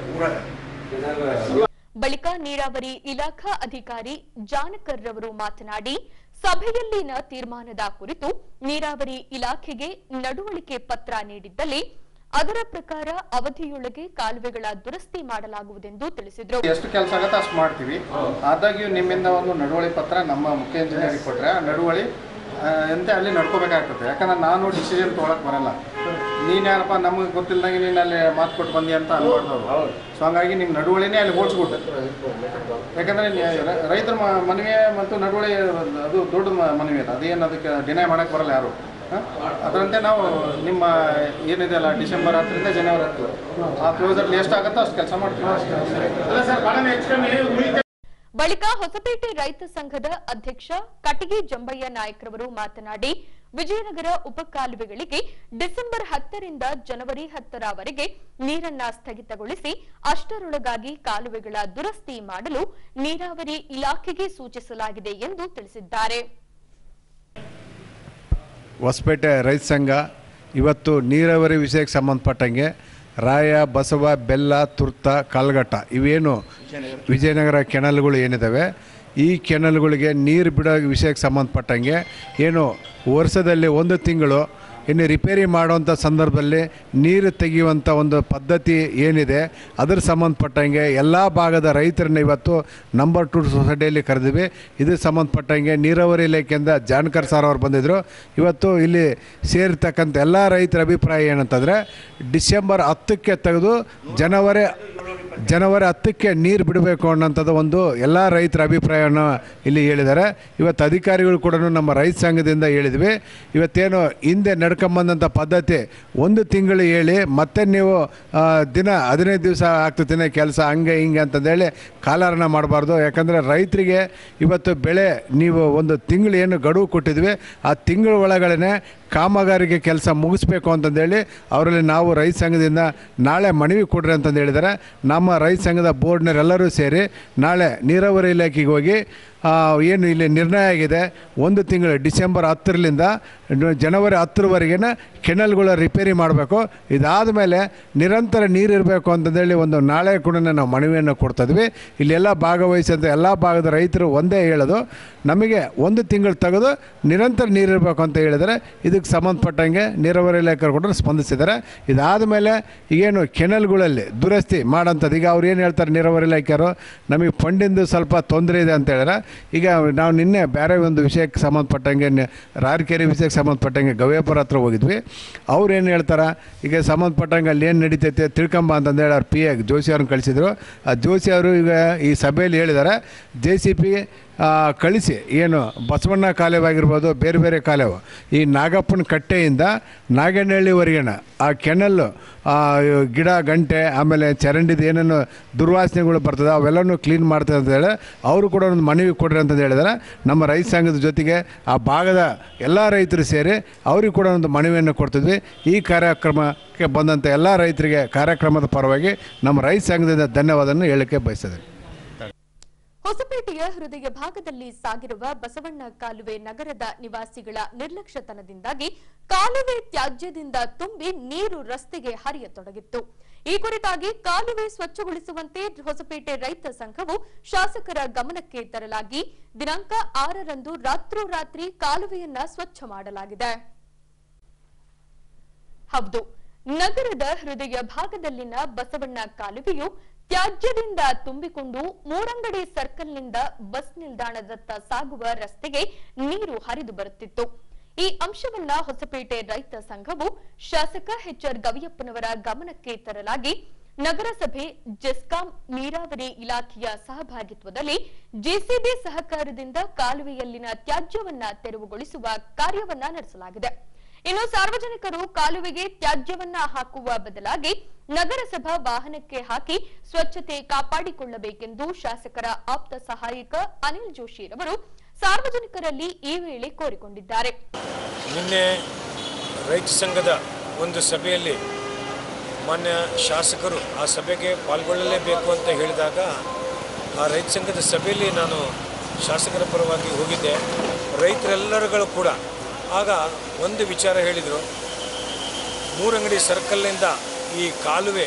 ಬಳಿಕ ನೀರಾವರಿ ಇಲಾಖಾ ಅಧಿಕಾರಿ ಜಾನಕರ್ ರವರು ಮಾತನಾಡಿ ಸಭೆಯಲ್ಲಿನ ತೀರ್ಮಾನದ ಕುರಿತು ನೀರಾವರಿ ಇಲಾಖೆಗೆ ನಡವಳಿಕೆ ಪತ್ರ ನೀಡಿದ್ದಲ್ಲಿ ಅದರ ಪ್ರಕಾರ ಅವಧಿಯೊಳಗೆ ಕಾಲುವೆಗಳ ದುರಸ್ತಿ ಮಾಡಲಾಗುವುದೆಂದು ತಿಳಿಸಿದರು ಎಷ್ಟು ಕೆಲಸ ಆಗತ್ತೆ ಅಷ್ಟು ಮಾಡ್ತೀವಿ ಆದಾಗ್ಯೂ ನಿಮ್ಮಿಂದ ಒಂದು ನಡವಳಿ ಪತ್ರ ನಮ್ಮ ಮುಖ್ಯ ಇಂಜಿನಿಯರಿಗೆ ಕೊಟ್ಟರೆ ಆ ನಡವಳಿ ಆ, ಎಂತೆ ಅಲ್ಲಿ ನಡ್ಕೋಬೇಕಾಗ್ತದೆ ಯಾಕಂದ್ರೆ ನಾನು ಡಿಸಿಷನ್ ತೊಗೊಳಕ್ ಬರಲ್ಲ ನೀನು ಯಾರಪ್ಪ ನಮಗೆ ಗೊತ್ತಿಲ್ಲದಂಗೆ ನೀನು ಅಲ್ಲಿ ಮಾತು ಕೊಟ್ಟು ಬಂದಿ ಅಂತ ಅನ್ಬಾರ್ದು ಸೊ ಹಂಗಾಗಿ ನಿಮ್ಮ ನಡವಳಿನೇ ಅಲ್ಲಿ ಹೋಲ್ಸ್ಬಿಟ್ಟು ಯಾಕಂದ್ರೆ ನೀ- ರ- ರೈತರ ಮ- ಮನವಿ ಮತ್ತು ನಡವಳಿ ಅದು ದೊಡ್ಡ ಮ- ಮನವಿ ಅದು ಅದೇನು ಅದಕ್ಕೆ ಡಿನೈ ಮಾಡಕ್ಕೆ ಬರಲ್ಲ ಯಾರು ಹ? ಅದರಂತೆ ನಾವು ನಿಮ್ಮ ಏನಿದೆ ಅಲ್ಲ ಡಿಸೆಂಬರ್ ಹತ್ತರಿಂದ ಜನವರಿ ಹತ್ತು ಆ ಕ್ಲೋಸಲ್ಲಿ ಎಷ್ಟು ಆಗುತ್ತೋ ಅಷ್ಟು ಕೆಲಸ ಮಾಡ್ತೀವಿ ಅಲ್ಲ ಸರ್ ಭಾಳ ಎಕ್ಸ್ಟ್ರಾ ಉಳಿತ ಬಳಿಕ ಹೊಸಪೇಟೆ ರೈತ ಸಂಘದ ಅಧ್ಯಕ್ಷ ಕಟಗಿ ಜಂಬಯ್ಯ ನಾಯಕ್ರವರು ಮಾತನಾಡಿ ವಿಜಯನಗರ ಉಪಕಾಲುವೆಗಳಿಗೆ ಡಿಸೆಂಬರ್ ಹತ್ತರಿಂದ ಜನವರಿ ಹತ್ತರವರೆಗೆ ನೀರನ್ನ ಸ್ಥಗಿತಗೊಳಿಸಿ ಅಷ್ಟರೊಳಗಾಗಿ ಕಾಲುವೆಗಳ ದುರಸ್ತಿ ಮಾಡಲು ನೀರಾವರಿ ಇಲಾಖೆಗೆ ಸೂಚಿಸಲಾಗಿದೆ ಎಂದು ತಿಳಿಸಿದ್ದಾರೆ ಹೊಸಪೇಟೆ ರೈತ ಸಂಘ ಇವತ್ತು ನೀರಾವರಿ ವಿಷಯಕ್ಕೆ ಸಂಬಂಧಪಟ್ಟಂಗೆ ರಾಯ ಬಸವ ಬೆಲ್ಲ ತುರ್ತ ಕಾಲ್ಗಟ್ಟ ಇವೇನು ವಿಜಯನಗರ ಕೆನಲ್ಗಳು ಏನಿದ್ದಾವೆ ಈ ಕೆನಲ್ಗಳಿಗೆ ನೀರು ಬಿಡೋ ವಿಷಯಕ್ಕೆ ಸಂಬಂಧಪಟ್ಟಂಗೆ ಏನು ವರ್ಷದಲ್ಲಿ ಒಂದು ತಿಂಗಳು ಇನ್ನು ರಿಪೇರಿ ಮಾಡುವಂಥ ಸಂದರ್ಭದಲ್ಲಿ ನೀರು ತೆಗೆಯುವಂಥ ಒಂದು ಪದ್ಧತಿ ಏನಿದೆ ಅದ್ರ ಸಂಬಂಧಪಟ್ಟಂಗೆ ಎಲ್ಲ ಭಾಗದ ರೈತರನ್ನ ಇವತ್ತು ನಂಬರ್ ಟು ಸೊಸೈಟಿಯಲ್ಲಿ ಕರೆದಿವಿ ಇದಕ್ಕೆ ಸಂಬಂಧಪಟ್ಟಂಗೆ ನೀರಾವರಿ ಇಲಾಖೆಯಿಂದ ಜಾನ್ಕರ್ ಸರ್ ಅವರು ಬಂದಿದ್ದರು ಇವತ್ತು ಇಲ್ಲಿ ಸೇರಿರ್ತಕ್ಕಂಥ ಎಲ್ಲ ರೈತರ ಅಭಿಪ್ರಾಯ ಏನಂತಂದರೆ ಡಿಸೆಂಬರ್ ಹತ್ತಕ್ಕೆ ತೆಗೆದು ಜನವರಿ ಜನವರಿ ಹತ್ತಕ್ಕೆ ನೀರು ಬಿಡಬೇಕು ಅನ್ನೋಂಥದ್ದು ಒಂದು ಎಲ್ಲ ರೈತರ ಅಭಿಪ್ರಾಯವನ್ನು ಇಲ್ಲಿ ಹೇಳಿದ್ದಾರೆ ಇವತ್ತು ಅಧಿಕಾರಿಗಳು ಕೂಡ ನಮ್ಮ ರೈತ ಸಂಘದಿಂದ ಹೇಳಿದ್ವಿ ಇವತ್ತೇನು ಹಿಂದೆ ನಡ್ಕೊಂಬಂದಂಥ ಪದ್ಧತಿ ಒಂದು ತಿಂಗಳು ಹೇಳಿ ಮತ್ತೆ ನೀವು ಆ, ದಿನ ಹದಿನೈದು ದಿವಸ ಆಗ್ತತಿನ ಕೆಲಸ ಹಂಗೆ ಹಿಂಗೆ ಅಂತಂದೇಳಿ ಕಾಲಹರಣ ಮಾಡಬಾರ್ದು ಯಾಕಂದರೆ ರೈತರಿಗೆ ಇವತ್ತು ಬೆಳೆ ನೀವು ಒಂದು ತಿಂಗಳು ಏನು ಗಡುವು ಕೊಟ್ಟಿದ್ವಿ ಆ ತಿಂಗಳ ಒಳಗಡೆ ಕಾಮಗಾರಿಗೆ ಕೆಲಸ ಮುಗಿಸ್ಬೇಕು ಅಂತಂದೇಳಿ ಅವರಲ್ಲಿ ನಾವು ರೈತ ಸಂಘದಿಂದ ನಾಳೆ ಮನವಿ ಕೊಡ್ರಿ ಅಂತಂದು ಹೇಳಿದ್ದಾರೆ ನಮ್ಮ ರೈತ ಸಂಘದ ಬೋರ್ಡ್ನವರೆಲ್ಲರೂ ಸೇರಿ ನಾಳೆ ನೀರಾವರಿ ಇಲಾಖೆಗೆ ಹೋಗಿ ಆ, ಏನು ಇಲ್ಲಿ ನಿರ್ಣಯ ಆಗಿದೆ ಒಂದು ತಿಂಗಳು ಡಿಸೆಂಬರ್ ಹತ್ತರಿಂದ ನ- ಜನವರಿ ಹತ್ತರವರೆಗಿನ ಕೆನಲ್ಗಳ ರಿಪೇರಿ ಮಾಡಬೇಕು ಇದಾದ ಮೇಲೆ ನಿರಂತರ ನೀರು ಇರಬೇಕು ಅಂತಂದೇಳಿ ಒಂದು ನಾಳೆ ಕೂಡ ನಾವು ಮನವಿಯನ್ನು ಕೊಡ್ತಿದ್ವಿ ಇಲ್ಲೆಲ್ಲ ಭಾಗವಹಿಸಿದಂಥ ಎಲ್ಲ ಭಾಗದ ರೈತರು ಒಂದೇ ಹೇಳೋದು ನಮಗೆ ಒಂದು ತಿಂಗಳು ತೆಗೆದು ನಿರಂತರ ನೀರು ಇರಬೇಕು ಅಂತ ಹೇಳಿದರೆ ಇದಕ್ಕೆ ಸಂಬಂಧಪಟ್ಟಂಗೆ ನೀರಾವರಿ ಇಲಾಖೆ ಕೂಡ ಸ್ಪಂದಿಸಿದ್ದಾರೆ ಇದಾದ ಮೇಲೆ ಈಗೇನು ಕೆನಲ್ಗಳಲ್ಲಿ ದುರಸ್ತಿ ಮಾಡೋಂಥದ್ದು ಈಗ ಅವ್ರು ಏನು ಹೇಳ್ತಾರೆ ನೀರಾವರಿ ಇಲಾಖೆಯವರು ನಮಗೆ ಫಂಡಿಂದು ಸ್ವಲ್ಪ ತೊಂದರೆ ಇದೆ ಅಂತ ಹೇಳಿದ್ರೆ ಈಗ ನಾವು ನಿನ್ನೆ ಬೇರೆ ಒಂದು ವಿಷಯಕ್ಕೆ ಸಂಬಂಧಪಟ್ಟಂಗೆ ನೆ- ರಾಯರಕೆರೆ ವಿಷಯಕ್ಕೆ ಸಂಬಂಧಪಟ್ಟಂಗೆ ಗವ್ಯಾಪುರ ಹತ್ರ ಹೋಗಿದ್ವಿ ಅವ್ರು ಏನು ಹೇಳ್ತಾರೆ ಈಗ ಸಂಬಂಧಪಟ್ಟಂಗೆ ಅಲ್ಲಿ ಏನು ನಡೀತೈತೆ ತಿಳ್ಕೊಂಬ ಅಂತಂದೇಳಿ ಅವ್ರು ಪಿ ಎ ಜೋಶಿ ಅವ್ರನ್ನ ಕಳಿಸಿದ್ರು ಆ ಜೋಶಿ ಅವರು ಈಗ ಈ ಸಭೆಯಲ್ಲಿ ಹೇಳಿದ್ದಾರೆ ಜೆ ಸಿ ಪಿ ಕಳಿಸಿ ಏನು ಬಸವಣ್ಣ ಕಾಲೇವ್ ಆಗಿರ್ಬೋದು ಬೇರೆ ಬೇರೆ ಕಾಲೇವು ಈ ನಾಗಪ್ಪನ ಕಟ್ಟೆಯಿಂದ ನಾಗನಹಳ್ಳಿವರೆಗಿನ ಆ ಕೆನಲ್ಲು ಆ, ಗಿಡ ಗಂಟೆ ಆಮೇಲೆ ಚರಂಡಿದು ಏನೇನು ದುರ್ವಾಸನೆಗಳು ಬರ್ತದೆ ಅವೆಲ್ಲನೂ ಕ್ಲೀನ್ ಮಾಡ್ತಾರೆ ಅಂತ ಹೇಳಿ ಅವರು ಕೂಡ ಒಂದು ಮನವಿ ಕೊಡ್ರಿ ಅಂತ ಹೇಳಿದ್ದಾರೆ ನಮ್ಮ ರೈತ ಸಂಘದ ಜೊತೆಗೆ ಆ ಭಾಗದ ಎಲ್ಲ ರೈತರು ಸೇರಿ ಅವ್ರಿಗೆ ಕೂಡ ಒಂದು ಮನವಿಯನ್ನು ಕೊಡ್ತಿದ್ವಿ ಈ ಕಾರ್ಯಕ್ರಮಕ್ಕೆ ಬಂದಂಥ ಎಲ್ಲ ರೈತರಿಗೆ ಕಾರ್ಯಕ್ರಮದ ಪರವಾಗಿ ನಮ್ಮ ರೈತ ಸಂಘದಿಂದ ಧನ್ಯವಾದವನ್ನು ಹೇಳಕ್ಕೆ ಬಯಸ್ತದೆ ಹೊಸಪೇಟೆಯ ಹೃದಯ ಭಾಗದಲ್ಲಿ ಸಾಗಿರುವ ಬಸವಣ್ಣ ಕಾಲುವೆ ನಗರದ ನಿವಾಸಿಗಳ ನಿರ್ಲಕ್ಷ್ಯತನದಿಂದಾಗಿ ಕಾಲುವೆ ತ್ಯಾಜ್ಯದಿಂದ ತುಂಬಿ ನೀರು ರಸ್ತೆಗೆ ಹರಿಯತೊಡಗಿತ್ತು ಈ ಕುರಿತಾಗಿ ಕಾಲುವೆ ಸ್ವಚ್ಛಗೊಳಿಸುವಂತೆ ಹೊಸಪೇಟೆ ರೈತ ಸಂಘವು ಶಾಸಕರ ಗಮನಕ್ಕೆ ತರಲಾಗಿ ದಿನಾಂಕ ಆರರಂದು ರಾತ್ರೋರಾತ್ರಿ ಕಾಲುವೆಯನ್ನ ಸ್ವಚ್ಛ ಮಾಡಲಾಗಿದೆ ಹೌದು ನಗರದ ಹೃದಯ ಭಾಗದಲ್ಲಿನ ಬಸವಣ್ಣ ಕಾಲುವೆಯು ತ್ಯಾಜ್ಯದಿಂದ ತುಂಬಿಕೊಂಡು ಮೂರಂಗಡಿ ಸರ್ಕಲ್ನಿಂದ ಬಸ್ ನಿಲ್ದಾಣದತ್ತ ಸಾಗುವ ರಸ್ತೆಗೆ ನೀರು ಹರಿದು ಬರುತ್ತಿತ್ತು ಈ ಅಂಶವನ್ನ ಹೊಸಪೇಟೆ ರೈತ ಸಂಘವು ಶಾಸಕ ಎಚ್ಆರ್ ಗವಿಯಪ್ಪನವರ ಗಮನಕ್ಕೆ ತರಲಾಗಿ ನಗರಸಭೆ ಜೆಸ್ಕಾಂ ನೀರಾವರಿ ಇಲಾಖೆಯ ಸಹಭಾಗಿತ್ವದಲ್ಲಿ ಜೆಸಿಬಿ ಸಹಕಾರದಿಂದ ಕಾಲುವೆಯಲ್ಲಿನ ತ್ಯಾಜ್ಯವನ್ನ ತೆರವುಗೊಳಿಸುವ ಕಾರ್ಯವನ್ನ ನಡೆಸಲಾಗಿದೆ ಇನ್ನು ಸಾರ್ವಜನಿಕರು ಕಾಲುವೆಗೆ ತ್ಯಾಜ್ಯವನ್ನ ಹಾಕುವ ಬದಲಾಗಿ ನಗರಸಭಾ ವಾಹನಕ್ಕೆ ಹಾಕಿ ಸ್ವಚ್ಛತೆ ಕಾಪಾಡಿಕೊಳ್ಳಬೇಕೆಂದು ಶಾಸಕರ ಆಪ್ತ ಸಹಾಯಕ ಅನಿಲ್ ಜೋಶಿರವರು ಸಾರ್ವಜನಿಕರಲ್ಲಿ ಈ ವೇಳೆ ಕೋರಿಕೊಂಡಿದ್ದಾರೆ ನಿನ್ನೆ ರೈತ ಸಂಘದ ಒಂದು ಸಭೆಯಲ್ಲಿ ಮಾನ್ಯ ಶಾಸಕರು ಆ ಸಭೆಗೆ ಪಾಲ್ಗೊಳ್ಳಲೇಬೇಕು ಅಂತ ಹೇಳಿದಾಗ ಆ ರೈತ ಸಂಘದ ಸಭೆಯಲ್ಲಿ ನಾನು ಶಾಸಕರ ಪರವಾಗಿ ಹೋಗಿದ್ದೆ ರೈತರೆಲ್ಲರುಗಳು ಕೂಡ ಆಗ ಒಂದು ವಿಚಾರ ಹೇಳಿದರು ಮೂರಂಗಡಿ ಸರ್ಕಲ್ನಿಂದ ಈ ಕಾಲುವೆ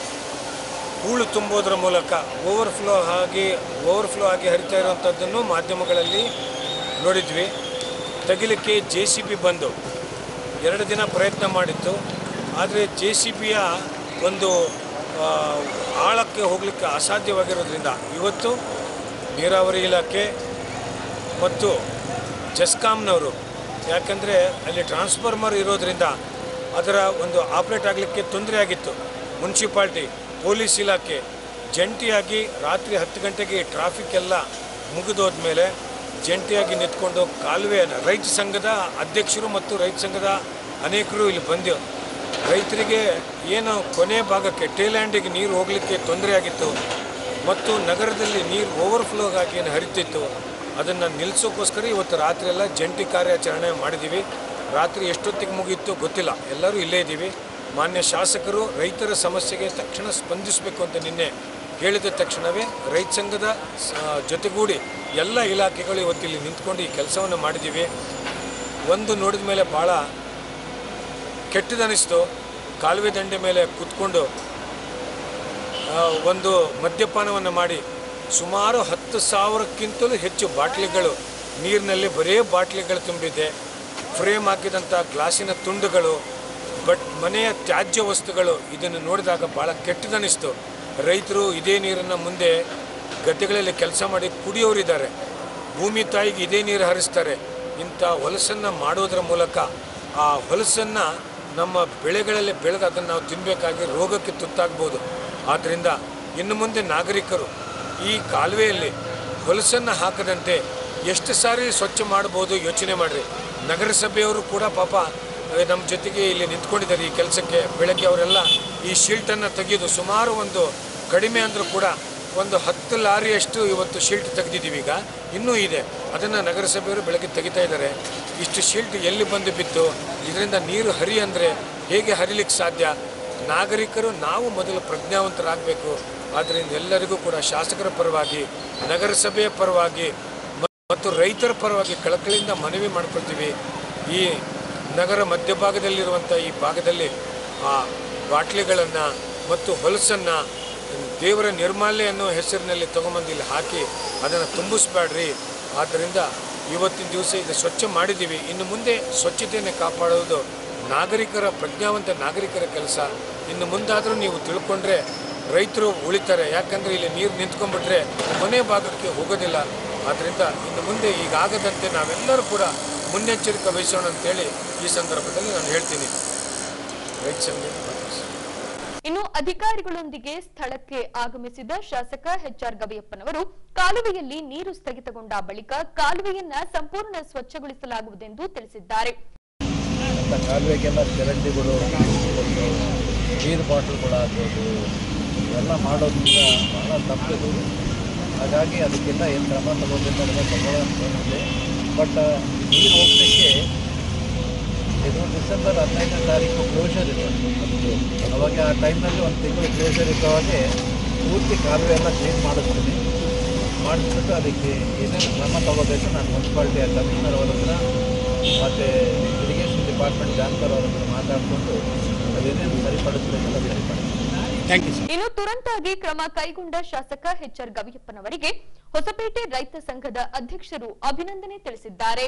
ಹೂಳು ತುಂಬೋದ್ರ ಮೂಲಕ ಓವರ್ಫ್ಲೋ ಆಗಿ ಓವರ್ಫ್ಲೋ ಆಗಿ ಹರಿತಾ ಇರುವಂಥದ್ದನ್ನು ಮಾಧ್ಯಮಗಳಲ್ಲಿ ನೋಡಿದ್ವಿ ತೆಗಿಲಿಕ್ಕೆ ಜೆ ಸಿ ಬಿ ಬಂದು ಎರಡು ದಿನ ಪ್ರಯತ್ನ ಮಾಡಿತ್ತು ಆದರೆ ಜೆ ಸಿ ಬಿಯ ಒಂದು ಆ, ಆಳಕ್ಕೆ ಹೋಗಲಿಕ್ಕೆ ಅಸಾಧ್ಯವಾಗಿರೋದ್ರಿಂದ ಇವತ್ತು ನೀರಾವರಿ ಇಲಾಖೆ ಮತ್ತು ಜಸ್ಕಾಮ್ನವರು ಯಾಕಂದರೆ ಅಲ್ಲಿ ಟ್ರಾನ್ಸ್ಫಾರ್ಮರ್ ಇರೋದ್ರಿಂದ ಅದರ ಒಂದು ಆಪ್ರೇಟ್ ಆಗಲಿಕ್ಕೆ ತೊಂದರೆ ಆಗಿತ್ತು ಮುನ್ಸಿಪಾಲ್ಟಿ ಪೊಲೀಸ್ ಇಲಾಖೆ ಜಂಟಿಯಾಗಿ ರಾತ್ರಿ ಹತ್ತು ಗಂಟೆಗೆ ಟ್ರಾಫಿಕ್ ಎಲ್ಲ ಮುಗಿದೋದ್ಮೇಲೆ ಜಂಟಿಯಾಗಿ ನಿಂತ್ಕೊಂಡು ಕಾಲುವೆ ರೈತ ಸಂಘದ ಅಧ್ಯಕ್ಷರು ಮತ್ತು ರೈತ ಸಂಘದ ಅನೇಕರು ಇಲ್ಲಿ ಬಂದು ರೈತರಿಗೆ ಏನು ಕೊನೆ ಭಾಗಕ್ಕೆ ಟೇಲ್ಯಾಂಡಿಗೆ ನೀರು ಹೋಗಲಿಕ್ಕೆ ತೊಂದರೆ ಆಗಿತ್ತು ಮತ್ತು ನಗರದಲ್ಲಿ ನೀರು ಓವರ್ಫ್ಲೋ ಆಗಿ ಏನು ಹರಿತಿತ್ತು ಅದನ್ನು ನಿಲ್ಲಿಸೋಕ್ಕೋಸ್ಕರ ಇವತ್ತು ರಾತ್ರಿ ಎಲ್ಲ ಜಂಟಿ ಕಾರ್ಯಾಚರಣೆ ಮಾಡಿದ್ದೀವಿ ರಾತ್ರಿ ಎಷ್ಟೊತ್ತಿಗೆ ಮುಗಿಯಿತು ಗೊತ್ತಿಲ್ಲ ಎಲ್ಲರೂ ಇಲ್ಲೇ ಇದ್ದೀವಿ ಮಾನ್ಯ ಶಾಸಕರು ರೈತರ ಸಮಸ್ಯೆಗೆ ತಕ್ಷಣ ಸ್ಪಂದಿಸಬೇಕು ಅಂತ ನಿನ್ನೆ ಹೇಳಿದ ತಕ್ಷಣವೇ ರೈತ ಸಂಘದ ಸ- ಜೊತೆಗೂಡಿ ಎಲ್ಲ ಇಲಾಖೆಗಳು ಇವತ್ತಿಲ್ಲಿ ನಿಂತ್ಕೊಂಡು ಈ ಕೆಲಸವನ್ನು ಮಾಡಿದ್ದೀವಿ ಒಂದು ನೋಡಿದ ಮೇಲೆ ಭಾಳ ಕೆಟ್ಟದನಿಸ್ತು ಕಾಲುವೆ ದಂಡೆ ಮೇಲೆ ಕೂತ್ಕೊಂಡು ಆ, ಒಂದು ಮದ್ಯಪಾನವನ್ನು ಮಾಡಿ ಸುಮಾರು ಹತ್ತು ಸಾವಿರಕ್ಕಿಂತಲೂ ಹೆಚ್ಚು ಬಾಟ್ಲಿಗಳು ನೀರಿನಲ್ಲಿ ಬರೇ ಬಾಟ್ಲಿಗಳು ತುಂಬಿದೆ ಫ್ರೇಮ್ ಹಾಕಿದಂಥ ಗ್ಲಾಸಿನ ತುಂಡುಗಳು ಬಟ್ ಮನೆಯ ತ್ಯಾಜ್ಯ ವಸ್ತುಗಳು ಇದನ್ನು ನೋಡಿದಾಗ ಭಾಳ ಕೆಟ್ಟದನಿಸ್ತು ರೈತರು ಇದೇ ನೀರನ್ನು ಮುಂದೆ ಗದ್ದೆಗಳಲ್ಲಿ ಕೆಲಸ ಮಾಡಿ ಕುಡಿಯೋರಿದ್ದಾರೆ ಭೂಮಿ ತಾಯಿಗೆ ಇದೇ ನೀರು ಹರಿಸ್ತಾರೆ ಇಂಥ ಹೊಲಸನ್ನು ಮಾಡೋದ್ರ ಮೂಲಕ ಆ ಹೊಲಸನ್ನು ನಮ್ಮ ಬೆಳೆಗಳಲ್ಲಿ ಬೆಳೆದು ಅದನ್ನು ನಾವು ತಿನ್ನಬೇಕಾಗಿ ರೋಗಕ್ಕೆ ತುತ್ತಾಗ್ಬೋದು ಆದ್ದರಿಂದ ಇನ್ನು ಮುಂದೆ ನಾಗರಿಕರು ಈ ಕಾಲುವೆಯಲ್ಲಿ ಹೊಲಸನ್ನು ಹಾಕದಂತೆ ಎಷ್ಟು ಸಾರಿ ಸ್ವಚ್ಛ ಮಾಡ್ಬೋದು ಯೋಚನೆ ಮಾಡಿರಿ ನಗರಸಭೆಯವರು ಕೂಡ ಪಾಪ ಅಹ್, ನಮ್ಮ ಜೊತೆಗೆ ಇಲ್ಲಿ ನಿಂತ್ಕೊಂಡಿದ್ದಾರೆ ಈ ಕೆಲಸಕ್ಕೆ ಬೆಳಗ್ಗೆ ಅವರೆಲ್ಲ ಈ ಶೀಲ್ಟನ್ನು ತೆಗೆಯೋದು ಸುಮಾರು ಒಂದು ಕಡಿಮೆ ಅಂದರೂ ಕೂಡ ಒಂದು ಹತ್ತು ಲಾರಿಯಷ್ಟು ಇವತ್ತು ಶೀಲ್ಟ್ ತೆಗೆದಿದ್ದೀವಿ ಈಗ ಇನ್ನೂ ಇದೆ ಅದನ್ನು ನಗರಸಭೆಯವರು ಬೆಳಗ್ಗೆ ತೆಗಿತಾ ಇದ್ದಾರೆ ಇಷ್ಟು ಶೀಲ್ಟ್ ಎಲ್ಲಿ ಬಂದು ಬಿತ್ತು ಇದರಿಂದ ನೀರು ಹರಿ ಅಂದರೆ ಹೇಗೆ ಹರಿಲಿಕ್ಕೆ ಸಾಧ್ಯ ನಾಗರಿಕರು ನಾವು ಮೊದಲು ಪ್ರಜ್ಞಾವಂತರಾಗಬೇಕು ಆದ್ದರಿಂದ ಎಲ್ಲರಿಗೂ ಕೂಡ ಶಾಸಕರ ಪರವಾಗಿ ನಗರಸಭೆಯ ಪರವಾಗಿ ಮ- ಮತ್ತು ರೈತರ ಪರವಾಗಿ ಕಳಕಳಿಯಿಂದ ಮನವಿ ಮಾಡ್ಕೊಳ್ತೀವಿ ಈ ನಗರ ಮಧ್ಯಭಾಗದಲ್ಲಿರುವಂಥ ಈ ಭಾಗದಲ್ಲಿ ಆ ಬಾಟ್ಲಿಗಳನ್ನು ಮತ್ತು ಹೊಲಸನ್ನು ದೇವರ ನಿರ್ಮಾಲ್ಯ ಅನ್ನೋ ಹೆಸರಿನಲ್ಲಿ ತಗೊಂಬಂದು ಇಲ್ಲಿ ಹಾಕಿ ಅದನ್ನು ತುಂಬಿಸ್ಬೇಡ್ರಿ ಆದ್ದರಿಂದ ಇವತ್ತಿನ ದಿವಸ ಇದು ಸ್ವಚ್ಛ ಮಾಡಿದ್ದೀವಿ ಇನ್ನು ಮುಂದೆ ಸ್ವಚ್ಛತೆಯನ್ನು ಕಾಪಾಡುವುದು ನಾಗರಿಕರ ಪ್ರಜ್ಞಾವಂತ ನಾಗರಿಕರ ಕೆಲಸ ಇನ್ನು ಮುಂದಾದರೂ ನೀವು ತಿಳ್ಕೊಂಡ್ರೆ ರೈತರು ಉಳಿತಾರೆ ಯಾಕಂದರೆ ಇಲ್ಲಿ ನೀರು ನಿಂತ್ಕೊಂಡ್ಬಿಟ್ರೆ ಕೊನೆ ಭಾಗಕ್ಕೆ ಹೋಗೋದಿಲ್ಲ ಆದ್ದರಿಂದ ಇನ್ನು ಮುಂದೆ ಈಗಾಗದಂತೆ ನಾವೆಲ್ಲರೂ ಕೂಡ ಮುನ್ನೆಚ್ಚರಿಕೆ ವಹಿಸೋಣ ಅಂತೇಳಿ ಈ ಸಂದರ್ಭದಲ್ಲಿ ನಾನು ಹೇಳ್ತೀನಿ ರೈತ ಸಂಘ ಇನ್ನು ಅಧಿಕಾರಿಗಳೊಂದಿಗೆ ಸ್ಥಳಕ್ಕೆ ಆಗಮಿಸಿದ ಶಾಸಕ ಎಚ್ಆರ್ ಗವಿಯಪ್ಪನವರು ಕಾಲುವೆಯಲ್ಲಿ ನೀರು ಸ್ಥಗಿತಗೊಂಡ ಬಳಿಕ ಕಾಲುವೆಯನ್ನ ಸಂಪೂರ್ಣ ಸ್ವಚ್ಛಗೊಳಿಸಲಾಗುವುದೆಂದು ತಿಳಿಸಿದ್ದಾರೆ ಅಂತ ಕಾಲುವೆಗೆಲ್ಲ ಚರಂಡಿಗಳು ಒಂದು ನೀರು ಬಾಟಲ್ಗಳಾಗ್ಬೋದು ಇವೆಲ್ಲ ಮಾಡೋದ್ರಿಂದ ಭಾಳ ತಪ್ಪಿದು ಹಾಗಾಗಿ ಅದಕ್ಕೆಲ್ಲ ಏನು ಕ್ರಮ ತಗೋಬೇಕು ಅದನ್ನು ತಗೊಳ್ಳೋಂಥದ್ದಿದೆ ಬಟ್ ನೀರು ಹೋಗ್ಲಿಕ್ಕೆ ಇದು ಡಿಸೆಂಬರ್ ಹದಿನೈದನೇ ತಾರೀಕು ಕ್ಲೋಷರ್ ಇದೆ ಅದಕ್ಕೆ ಅವಾಗ ಆ ಟೈಮ್ನಲ್ಲಿ ಒಂದು ತಿಂಗಳು ಕ್ಲೋಷರ್ ಇದ್ದವಾಗೆ ಪೂರ್ತಿ ಕಾಲುವೆ ಎಲ್ಲ ಕ್ಲೀನ್ ಮಾಡಿಸ್ತೀನಿ ಮಾಡಿಸ್ಬಿಟ್ಟು ಅದಕ್ಕೆ ಏನೇನು ಕ್ರಮ ತಗೋಬೇಕು ನಾನು ಮುನ್ಸಿಪಾಲ್ಟಿಯ ಕಮಿಷನರ್ ಅವರ ಹತ್ರ ಮತ್ತು ಇರಿಗೇಷನ್ ಡಿಪಾರ್ಟ್ಮೆಂಟ್ ಜಾನ್ಕರ್ ಅವರ ಹತ್ರ ಮಾತಾಡಿಕೊಂಡು ಅದೇನೇನು ಸರಿಪಡಿಸಬೇಕಲ್ಲ ಸರಿಪಡಿಸ್ತೀನಿ ಥ್ಯಾಂಕ್ ಯು ಇನ್ನು ತುರಂತಾಗಿ ಕ್ರಮ ಕೈಗೊಂಡ ಶಾಸಕ ಎಚ್ಆರ್ ಗವಿಯಪ್ಪನವರಿಗೆ ಹೊಸಪೇಟೆ ರೈತ ಸಂಘದ ಅಧ್ಯಕ್ಷರು ಅಭಿನಂದನೆ ತಿಳಿಸಿದ್ದಾರೆ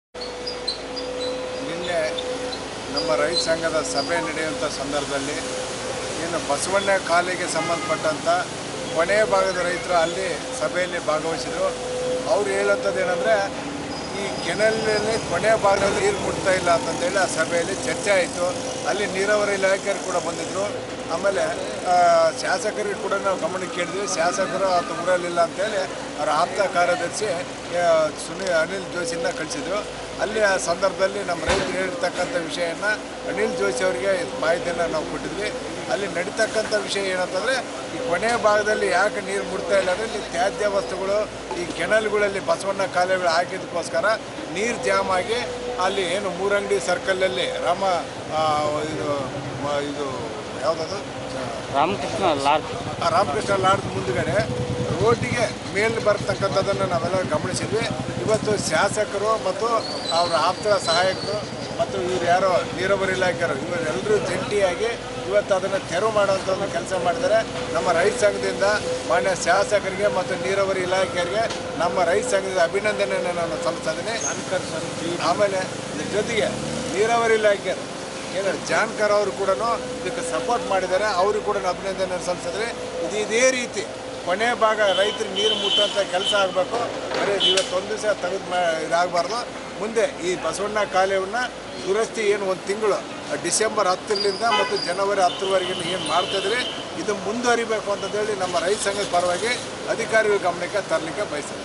ನಿನ್ನೆ ನಮ್ಮ ರೈತ ಸಂಘದ ಸಭೆ ನಡೆಯುವಂಥ ಸಂದರ್ಭದಲ್ಲಿ ಏನು ಬಸವಣ್ಣ ಕಾಲಿಗೆ ಸಂಬಂಧಪಟ್ಟಂಥ ಕೊನೆಯ ಭಾಗದ ರೈತರು ಅಲ್ಲಿ ಸಭೆಯಲ್ಲಿ ಭಾಗವಹಿಸಿದರು ಅವ್ರು ಹೇಳುವಂಥದ್ದು ಏನಂದರೆ ಈ ಕೆನಲಲ್ಲಿ ಕೊನೆಯ ಭಾಗದಲ್ಲಿ ನೀರು ಮುಟ್ತಾ ಇಲ್ಲ ಅಂತಂದೇಳಿ ಆ ಸಭೆಯಲ್ಲಿ ಚರ್ಚೆ ಆಯಿತು ಅಲ್ಲಿ ನೀರಾವರಿ ಇಲಾಖೆಯವರು ಕೂಡ ಬಂದಿದ್ದರು ಆಮೇಲೆ ಆ, ಶಾಸಕರಿಗೆ ಕೂಡ ನಾವು ಗಮನಕ್ಕೆ ಕೇಳಿದ್ವಿ ಶಾಸಕರು ಆತ ಊರಲ್ಲಿಲ್ಲ ಅಂತೇಳಿ ಅವರ ಆಪ್ತ ಕಾರ್ಯದರ್ಶಿ ಆ, ಸುನೀಲ್ ಅನಿಲ್ ಜೋಶಿನ ಕಳಿಸಿದ್ರು ಅಲ್ಲಿ ಆ ಸಂದರ್ಭದಲ್ಲಿ ನಮ್ಮ ರೈತರು ಹೇಳಿರ್ತಕ್ಕಂಥ ವಿಷಯನ ಅನಿಲ್ ಜೋಶಿ ಅವರಿಗೆ ಮಾಹಿತಿಯನ್ನು ನಾವು ಕೊಟ್ಟಿದ್ವಿ ಅಲ್ಲಿ ನಡೀತಕ್ಕಂಥ ವಿಷಯ ಏನಂತಂದರೆ ಈ ಕೊನೆಯ ಭಾಗದಲ್ಲಿ ಯಾಕೆ ನೀರು ಮುಡ್ತಾ ಇಲ್ಲ ಅಂದರೆ ಇಲ್ಲಿ ತ್ಯಾಜ್ಯ ವಸ್ತುಗಳು ಈ ಕೆನಲ್ಗಳಲ್ಲಿ ಬಸವಣ್ಣ ಕಾಲುವೆಗಳು ಹಾಕಿದ್ದಕ್ಕೋಸ್ಕರ ನೀರು ಜಾಮ್ ಆಗಿ ಅಲ್ಲಿ ಏನು ಮೂರಂಗಡಿ ಸರ್ಕಲಲ್ಲಿ ರಾಮ ಆ, ಇದು ಮ- ಇದು ಯಾವುದದು ರಾಮಕೃಷ್ಣ ಲಾರ್ಜ್ ಆ ರಾಮಕೃಷ್ಣ ಲಾಡ್ಜ್ ಮುಂದುಗಡೆ ರೋಡಿಗೆ ಮೇಲೆ ಬರ್ತಕ್ಕಂಥದ್ದನ್ನು ನಾವೆಲ್ಲ ಗಮನಿಸಿದ್ವಿ ಇವತ್ತು ಶಾಸಕರು ಮತ್ತು ಅವರ ಆಪ್ತ ಸಹಾಯಕರು ಮತ್ತು ಇವ್ರು ಯಾರೋ ನೀರಾವರಿ ಇಲಾಖೆಯವರು ಇವರೆಲ್ಲರೂ ಜಂಟಿಯಾಗಿ ಇವತ್ತು ಅದನ್ನು ತೆರವು ಮಾಡುವಂಥ ಒಂದು ಕೆಲಸ ಮಾಡಿದ್ದಾರೆ ನಮ್ಮ ರೈತ ಸಂಘದಿಂದ ಮಾನ್ಯ ಶಾಸಕರಿಗೆ ಮತ್ತು ನೀರಾವರಿ ಇಲಾಖೆಯವರಿಗೆ ನಮ್ಮ ರೈತ ಸಂಘದ ಅಭಿನಂದನೆಯನ್ನು ನಾನು ಸಲ್ಲಿಸಿದ್ದೀನಿ ಆಮೇಲೆ ಇದ್ರ ಜೊತೆಗೆ ನೀರಾವರಿ ಇಲಾಖೆಯವರು ಏನು ಜಾನ್ಕರ್ ಅವರು ಕೂಡ ಇದಕ್ಕೆ ಸಪೋರ್ಟ್ ಮಾಡಿದ್ದಾರೆ ಅವ್ರಿಗೆ ಕೂಡ ನಾನು ಅಭಿನಂದನೆ ಸಲ್ಲಿಸಿದ್ರೆ ಇದು ಇದೇ ರೀತಿ ಕೊನೆ ಭಾಗ ರೈತರಿಗೆ ನೀರು ಮುಟ್ಟುವಂಥ ಕೆಲಸ ಆಗಬೇಕು ಬರೀ ಇವತ್ತು ಒಂದು ದಿವಸ ತೆಗೆದು ಮಾ ಇದಾಗಬಾರ್ದು ಮುಂದೆ ಈ ಬಸವಣ್ಣ ಕಾಲುವೆಯನ್ನು ದುರಸ್ತಿ ಏನು ಒಂದು ತಿಂಗಳು ಡಿಸೆಂಬರ್ ಹತ್ತರಿಂದ ಮತ್ತು ಜನವರಿ ಹತ್ತರವರೆಗೆ ಏನು ಮಾಡ್ತಿದ್ರಿ ಇದು ಮುಂದುವರಿಬೇಕು ಅಂತಂದೇಳಿ ನಮ್ಮ ರೈತ ಸಂಘದ ಪರವಾಗಿ ಅಧಿಕಾರಿಗಳ ಗಮನಕ್ಕೆ ತರಲಿಕ್ಕೆ ಬಯಸ್ತಾರೆ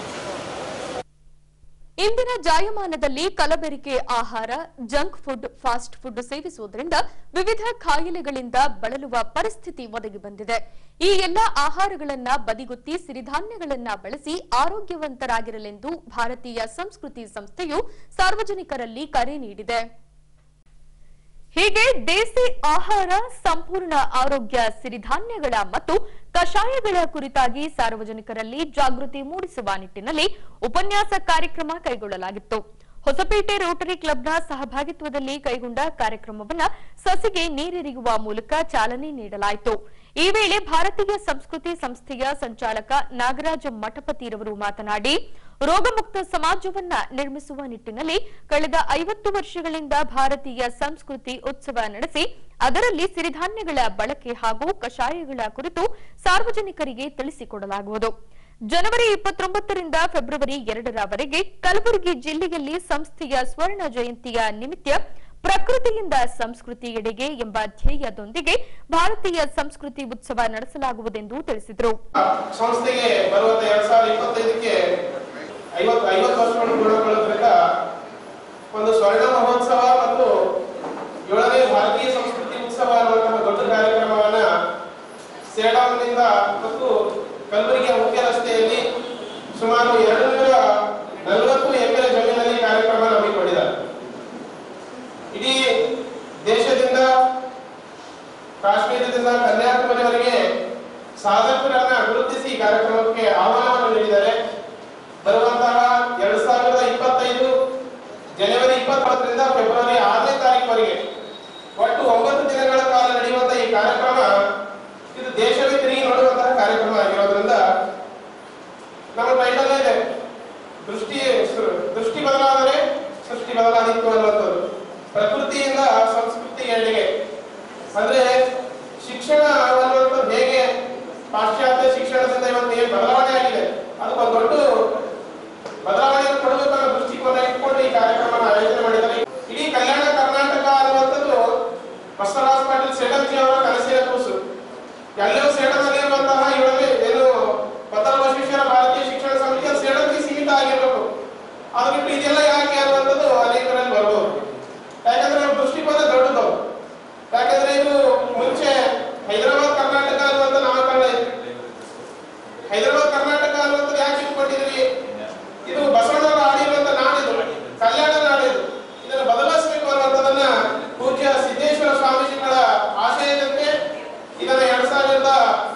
ಇಂದಿನ ಜಾಯಮಾನದಲ್ಲಿ ಕಲಬೆರಕೆ ಆಹಾರ ಜಂಕ್ ಫುಡ್ ಫಾಸ್ಟ್ ಫುಡ್ ಸೇವಿಸುವುದರಿಂದ ವಿವಿಧ ಕಾಯಿಲೆಗಳಿಂದ ಬಳಲುವ ಪರಿಸ್ಥಿತಿ ಒದಗಿ ಬಂದಿದೆ ಈ ಎಲ್ಲ ಆಹಾರಗಳನ್ನ ಬದಿಗುತ್ತಿ ಸಿರಿಧಾನ್ಯಗಳನ್ನ ಬಳಸಿ ಆರೋಗ್ಯವಂತರಾಗಿರಲೆಂದು ಭಾರತೀಯ ಸಂಸ್ಕೃತಿ ಸಂಸ್ಥೆಯು ಸಾರ್ವಜನಿಕರಲ್ಲಿ ಕರೆ ನೀಡಿದೆ ಹೀಗೆ ದೇಸಿ ಆಹಾರ ಸಂಪೂರ್ಣ ಆರೋಗ್ಯ ಸಿರಿಧಾನ್ಯಗಳ ಮತ್ತು ಕಷಾಯಗಳ ಕುರಿತಾಗಿ ಸಾರ್ವಜನಿಕರಲ್ಲಿ ಜಾಗೃತಿ ಮೂಡಿಸುವ ನಿಟ್ಟಿನಲ್ಲಿ ಉಪನ್ಯಾಸ ಕಾರ್ಯಕ್ರಮ ಕೈಗೊಳ್ಳಲಾಗಿತ್ತು ಹೊಸಪೇಟೆ ರೋಟರಿ ಕ್ಲಬ್ನ ಸಹಭಾಗಿತ್ವದಲ್ಲಿ ಕೈಗೊಂಡ ಕಾರ್ಯಕ್ರಮವನ್ನ ಸಸಿಗೆ ನೀರೆರೆಯುವ ಮೂಲಕ ಚಾಲನೆ ನೀಡಲಾಯಿತು ಈ ವೇಳೆ ಭಾರತೀಯ ಸಂಸ್ಕೃತಿ ಸಂಸ್ಥೆಯ ಸಂಚಾಲಕ ನಾಗರಾಜ ಮಠಪತಿರವರು ಮಾತನಾಡಿ ರೋಗಮುಕ್ತ ಸಮಾಜವನ್ನ ನಿರ್ಮಿಸುವ ನಿಟ್ಟಿನಲ್ಲಿ ಕಳೆದ ಐವತ್ತು ವರ್ಷಗಳಿಂದ ಭಾರತೀಯ ಸಂಸ್ಕೃತಿ ಉತ್ಸವ ನಡೆಸಿ ಅದರಲ್ಲಿ ಸಿರಿಧಾನ್ಯಗಳ ಬಳಕೆ ಹಾಗೂ ಕಷಾಯಗಳ ಕುರಿತು ಸಾರ್ವಜನಿಕರಿಗೆ ತಿಳಿಸಿಕೊಡಲಾಗುವುದು ಜನವರಿ ಇಪ್ಪತ್ತೊಂಬತ್ತರಿಂದ ಫೆಬ್ರವರಿ ಎರಡರವರೆಗೆ ಕಲಬುರಗಿ ಜಿಲ್ಲೆಯಲ್ಲಿ ಸಂಸ್ಥೆಯ ಸ್ವರ್ಣ ಜಯಂತಿಯ ನಿಮಿತ್ತ ಪ್ರಕೃತಿಯಿಂದ ಸಂಸ್ಕೃತಿಯೆಡೆಗೆ ಎಂಬ ಧ್ಯೇಯದೊಂದಿಗೆ ಭಾರತೀಯ ಸಂಸ್ಕೃತಿ ಉತ್ಸವ ನಡೆಸಲಾಗುವುದೆಂದು ತಿಳಿಸಿದರು ಸಂಸ್ಥೆಗೆ ಬರುವಂತ ಎರಡ್ ಸಾವಿರದ ಇಪ್ಪತ್ತೈದಕ್ಕೆ ಐವತ್ತು ಐವತ್ತು ವರ್ಷಗಳು ಪೂರ್ಣಗೊಳ್ಳುವುದರಿಂದ ಒಂದು ಸ್ವರ್ಣ ಮಹೋತ್ಸವ ಮತ್ತು ಏಳನೇ ಭಾರತೀಯ ಸಂಸ್ಕೃತಿ ಉತ್ಸವ ಅನ್ನುವಂತಹ ದೊಡ್ಡ ಕಾರ್ಯಕ್ರಮವನ್ನ ಸೇಡಾಂನಿಂದ ಮತ್ತು ಕಲಬುರಗಿಯ ಮುಖ್ಯ ರಸ್ತೆಯಲ್ಲಿ ಸುಮಾರು ಎರಡು ನೂರ ನಲವತ್ತು ಎಕರೆ ಜಮೀನಲ್ಲಿ ಕಾರ್ಯಕ್ರಮ ಹಮ್ಮಿಕೊಂಡಿದ್ದಾರೆ ಇಡೀ ದೇಶದಿಂದ ಕಾಶ್ಮೀರದಿಂದ ಕನ್ಯಾಕುಮಾರಿವರೆಗೆ ಸಾಧಕರನ್ನ ಗುರುತಿಸಿ ಈ ಕಾರ್ಯಕ್ರಮಕ್ಕೆ ಆಹ್ವಾನವನ್ನು ನೀಡಿದ್ದಾರೆ ಬರುವಂತಹ ಎರಡ್ ಸಾವಿರದ ಇಪ್ಪತ್ತೈದು ಜನವರಿ ಇಪ್ಪತ್ತೊಂಬತ್ತರಿಂದ ಫೆಬ್ರವರಿ ಆರನೇ ತಾರೀಕುವರೆಗೆ ಒಟ್ಟು ಒಂಬತ್ತು ದಿನಗಳ ಕಾಲ ನಡೆಯುವಂತಹ ಈ ಕಾರ್ಯಕ್ರಮ ಇದು ದೇಶವೇ ತಿರುಗಿ ನೋಡುವಂತಹ ಕಾರ್ಯಕ್ರಮ ಆಗಿರೋದ್ರಿಂದ ನಮ್ಮ ಟೈಟಲ್ ಇದೆ ದೃಷ್ಟಿ ದೃಷ್ಟಿ ಬದಲಾದರೆ ಸೃಷ್ಟಿ ಬದಲಾದಿತ್ತು ಅನ್ನುವಂಥದ್ದು ಪ್ರಕೃತಿಯಿಂದ ಸಂಸ್ಕೃತಿ ಎಡೆಗೆ ಅಂದ್ರೆ ಶಿಕ್ಷಣ ಅನ್ನುವಂಥದ್ದು ಹೇಗೆ ಪಾಶ್ಚಾತ್ಯ ಶಿಕ್ಷಣದಿಂದ ಇವತ್ತು ಏನು ಬದಲಾವಣೆ ಆಗಿದೆ ಅದಕ್ಕೊಂದು ದೊಡ್ಡ ಬದಲಾವಣೆ ಕೊಡಬೇಕು ಅನ್ನೋ ದೃಷ್ಟಿಕೋನ ಇಟ್ಕೊಂಡು ಈ ಕಾರ್ಯಕ್ರಮ ಆಯೋಜನೆ ಮಾಡಿದ್ದಾರೆ ಇಡೀ ಕಲ್ಯಾಣ ಕರ್ನಾಟಕ ಅನ್ನುವಂಥದ್ದು ಬಸವರಾಜ್ ಪಾಟೀಲ್ ಸೇಡಂಜಿ ಅವರ ಕನಸಿನ ಕೂಸು ಎಲ್ಲವೂ ಸೇಡದಲ್ಲಿ ಇರುವಂತಹ ಇವರಲ್ಲಿ ಏನು ಪತ್ರ ಬಸವೇಶ್ವರ ಭಾರತೀಯ ಶಿಕ್ಷಣ ಸಮಿತಿ ಅದು ಸೇಡಂಜಿ ಸೀಮಿತ ಆಗಿರಬೇಕು ಅದು ಬಿಟ್ಟು ಇದೆಲ್ಲ ಯಾಕೆ ಅನ್ನುವಂಥದ್ದು ಅನೇಕರಲ್ಲಿ ಬರ್ಬೋದು ಯಾಕಂದ್ರೆ ಅವ್ರ ದೃಷ್ಟಿಕೋನ ದೊಡ್ಡದು ಯಾಕಂದ್ರೆ ಇದು ಮುಂಚೆ ಹೈದರಾಬಾದ್ ಕರ್ನಾಟಕ ಅನ್ನುವಂಥ ನಾಮಕರಣ ಇತ್ತು ಹೈದರಾಬಾದ್ ಕರ್ನಾಟಕ ಅನ್ನುವಂಥದ್ದು ಯಾಕೆ ಇಟ್ಕೊಂಡಿದ್ರಿ ಇದು ಬಸವಣ್ಣವರ ಆಡಿರುವಂತ ನಾಡಿದು ಕಲ್ಯಾಣ ನಾಡಿದು ಇದನ್ನು ಬದಲಾಯಿಸಬೇಕು ಅನ್ನುವಂಥದ್ದನ್ನ ಪೂಜ್ಯ ಸಿದ್ದೇಶ್ವರ ಸ್ವಾಮೀಜಿಗಳ ಆಶಯದಂತೆ ಇದನ್ನ ಎರಡ್ ಸಾವಿರದ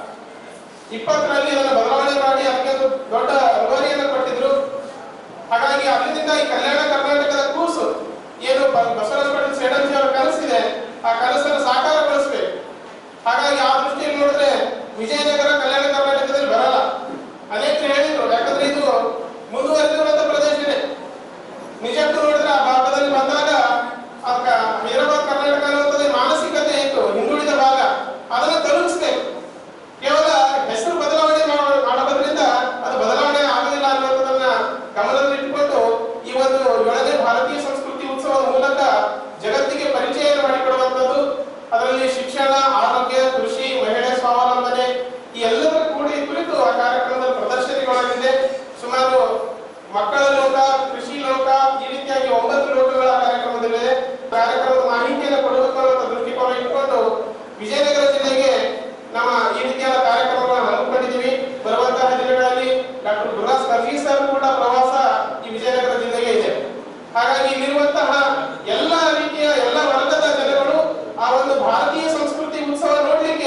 ಇಪ್ಪತ್ತರಲ್ಲಿ ಇದನ್ನು ಬದಲಾವಣೆ ಮಾಡಿ ಅದಕ್ಕೆ ಒಂದು ದೊಡ್ಡ ರೂವಾರಿಯನ್ನು ಕೊಟ್ಟಿದ್ರು ಹಾಗಾಗಿ ಅಲ್ಲಿಂದ ಈ ಕಲ್ಯಾಣ ಕರ್ನಾಟಕದ ಕೂಸು ಏನು ಬ- ಬಸವರಾಜ ಪಾಟೀಲ್ ಸೇಡಂಜಿ ಅವರ ಕನಸಿದೆ ಆ ಕನಸನ್ನು ಸಾಕಾರಗೊಳಿಸಬೇಕು ಹಾಗಾಗಿ ಆ ದೃಷ್ಟಿಯಲ್ಲಿ ನೋಡಿದ್ರೆ ವಿಜಯನಗರ ಕಲ್ಯಾಣ ಕರ್ನಾಟಕದಲ್ಲಿ ಬರಲ್ಲ ಅನೇಕರು ಹೇಳಿದ್ರು ಯಾಕಂದ್ರೆ ಇದು ಮುಂದುವರೆದಿರುವಂತ ಪ್ರದೇಶನೇ ನಿಜಕ್ಕೂ ನೋಡಿದ್ರೆ ಆ ಭಾಗದಲ್ಲಿ ಬಂದಾಗ ಆ ಕ- ಹೈದರಾಬಾದ್ ಕರ್ನಾಟಕ ಅನ್ನುವಂಥದ್ದು ಮಾನಸಿಕತೆ ಇತ್ತು ಹಿಂದುಳಿದ ಭಾಗ ಅದನ್ನ ತಲುಪಿಸ್ಬೇಕು ಕೇವಲ ಹೆಸರು ಬದಲಾವಣೆ ಮಾಡ- ಮಾಡೋದ್ರಿಂದ ಅದು ಬದಲಾವಣೆ ಆಗೋದಿಲ್ಲ ಅನ್ನುವಂಥದ್ದನ್ನ ಗಮನದಲ್ಲಿಟ್ಟುಕೊಂಡು ಈ ಒಂದು ಏಳನೇ ಭಾರತೀಯ ಸಂಸ್ಕೃತಿ ಉತ್ಸವದ ಮೂಲಕ ಜಗತ್ತಿಗೆ ಪರಿಚಯ ಮಾಡಿಕೊಡುವಂಥದ್ದು ಅದರಲ್ಲಿ ಶಿಕ್ಷಣ ಆರೋಗ್ಯ ಕೃಷಿ ಮಹಿಳೆ ಸ್ವಾವಲಂಬನೆ ಈ ಎಲ್ಲದರ ಕೂಡಿ ಕುರಿತು ಆ ಕಾರ್ಯಕ್ರಮದಲ್ಲಿ ಪ್ರದರ್ಶನಗೊಳ್ಳಲಿದೆ ಸುಮಾರು ಮಕ್ಕಳ ಲೋಕ ಕೃಷಿ ಲೋಕ ಈ ರೀತಿಯಾಗಿ ಒಂಬತ್ತು ಲೋಕಗಳ ಕಾರ್ಯಕ್ರಮದಲ್ಲಿದೆ ಕಾರ್ಯಕ್ರಮದ ಮಾಹಿತಿಯನ್ನು ಕೊಡಬೇಕು ಅನ್ನೋ ದೃಷ್ಟಿಕೋನ ಇಟ್ಕೊಂಡು ವಿಜಯನಗರ ಜಿಲ್ಲೆಗೆ ನಮ್ಮ ಈ ರೀತಿಯಾದ ಕಾರ್ಯಕ್ರಮಗಳನ್ನು ಹಮ್ಮಿಕೊಂಡಿದ್ದೀವಿ ಬರುವಂತಹ ದಿನಗಳಲ್ಲಿ ಡಾಕ್ಟರ್ ಗುರುರಾಜ್ ಕರ್ಜಿ ಸರ್ ಕೂಡ ಪ್ರವಾಸ ಈ ವಿಜಯನಗರ ಜಿಲ್ಲೆಗೆ ಇದೆ ಹಾಗಾಗಿ ಇಲ್ಲಿರುವಂತಹ ಎಲ್ಲ ರೀತಿಯ ಎಲ್ಲ ವರ್ಗದ ಜನಗಳು ಆ ಒಂದು ಭಾರತೀಯ ಸಂಸ್ಕೃತಿ ಉತ್ಸವ ನೋಡ್ಲಿಕ್ಕೆ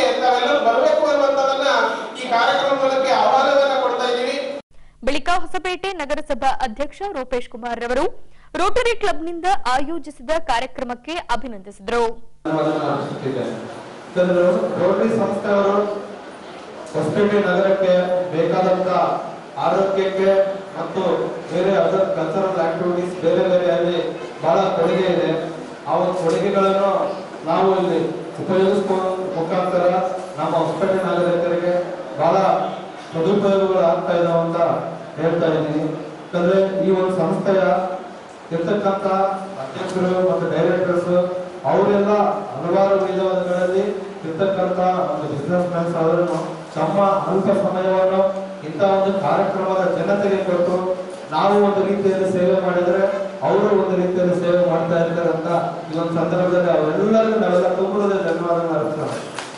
ಹೊಸಪೇಟೆ ನಗರಸಭಾ ಅಧ್ಯಕ್ಷ ರೂಪೇಶ್ ಕುಮಾರ್ ರವರು ರೋಟರಿ ಕ್ಲಬ್ನಿಂದ ಆಯೋಜಿಸಿದ ಕಾರ್ಯಕ್ರಮಕ್ಕೆ ಅಭಿನಂದಿಸಿದರು ಯಾಕಂದ್ರೆ ರೋಟರಿ ಸಂಸ್ಥೆಯವರು ಹೊಸಪೇಟೆ ನಗರಕ್ಕೆ ಬೇಕಾದಂತ ಆರೋಗ್ಯಕ್ಕೆ ಮತ್ತು ಬೇರೆ ಅದರ್ ಕಲ್ಚರಲ್ ಆಕ್ಟಿವಿಟೀಸ್ ಬೇರೆ ಬೇರೆ ಅಲ್ಲಿ ಬಹಳ ಕೊಡುಗೆ ಇದೆ ಆ ಒಂದು ಕೊಡುಗೆಗಳನ್ನು ನಾವು ಇಲ್ಲಿ ಉಪಯೋಗಿಸ್ಕೊ ಮುಖಾಂತರ ನಮ್ಮ ಹೊಸಪೇಟೆ ನಾಗರಿಕರಿಗೆ ಬಹಳ ಸದುಪಯೋಗಗಳು ಆಗ್ತಾ ಇದಾವೆ ಅಂತ ಹೇಳ್ತಾ ಇದ್ದೀನಿ ಯಾಕಂದ್ರೆ ಈ ಒಂದು ಸಂಸ್ಥೆಯ ಇರ್ತಕ್ಕಂಥ ಅಧ್ಯಕ್ಷರು ಮತ್ತು ಡೈರೆಕ್ಟರ್ಸ್ ಅವರೆಲ್ಲ ಹಲವಾರು ವಿಧಗಳಲ್ಲಿ ಇರ್ತಕ್ಕಂಥ ಒಂದು ಬಿಸ್ನೆಸ್ ಮ್ಯಾನ್ಸ್ ಅವರನ್ನು ತಮ್ಮ ಅಲ್ಪ ಸಮಯವನ್ನು ಇಂಥ ಒಂದು ಕಾರ್ಯಕ್ರಮದ ಜನತೆಗೆ ಕೊಟ್ಟು ನಾವು ಒಂದು ರೀತಿಯಲ್ಲಿ ಸೇವೆ ಮಾಡಿದ್ರೆ ಅವರು ಒಂದು ರೀತಿಯಲ್ಲಿ ಸೇವೆ ಮಾಡ್ತಾ ಇರ್ತಾರೆ ಅಂತ ಈ ಒಂದು ಸಂದರ್ಭದಲ್ಲಿ ಅವರೆಲ್ಲರಿಗೂ ನಾವೆಲ್ಲ ತುಂಬುವುದೇ ಧನ್ಯವಾದ ಅರ್ಪಿಸೋಣ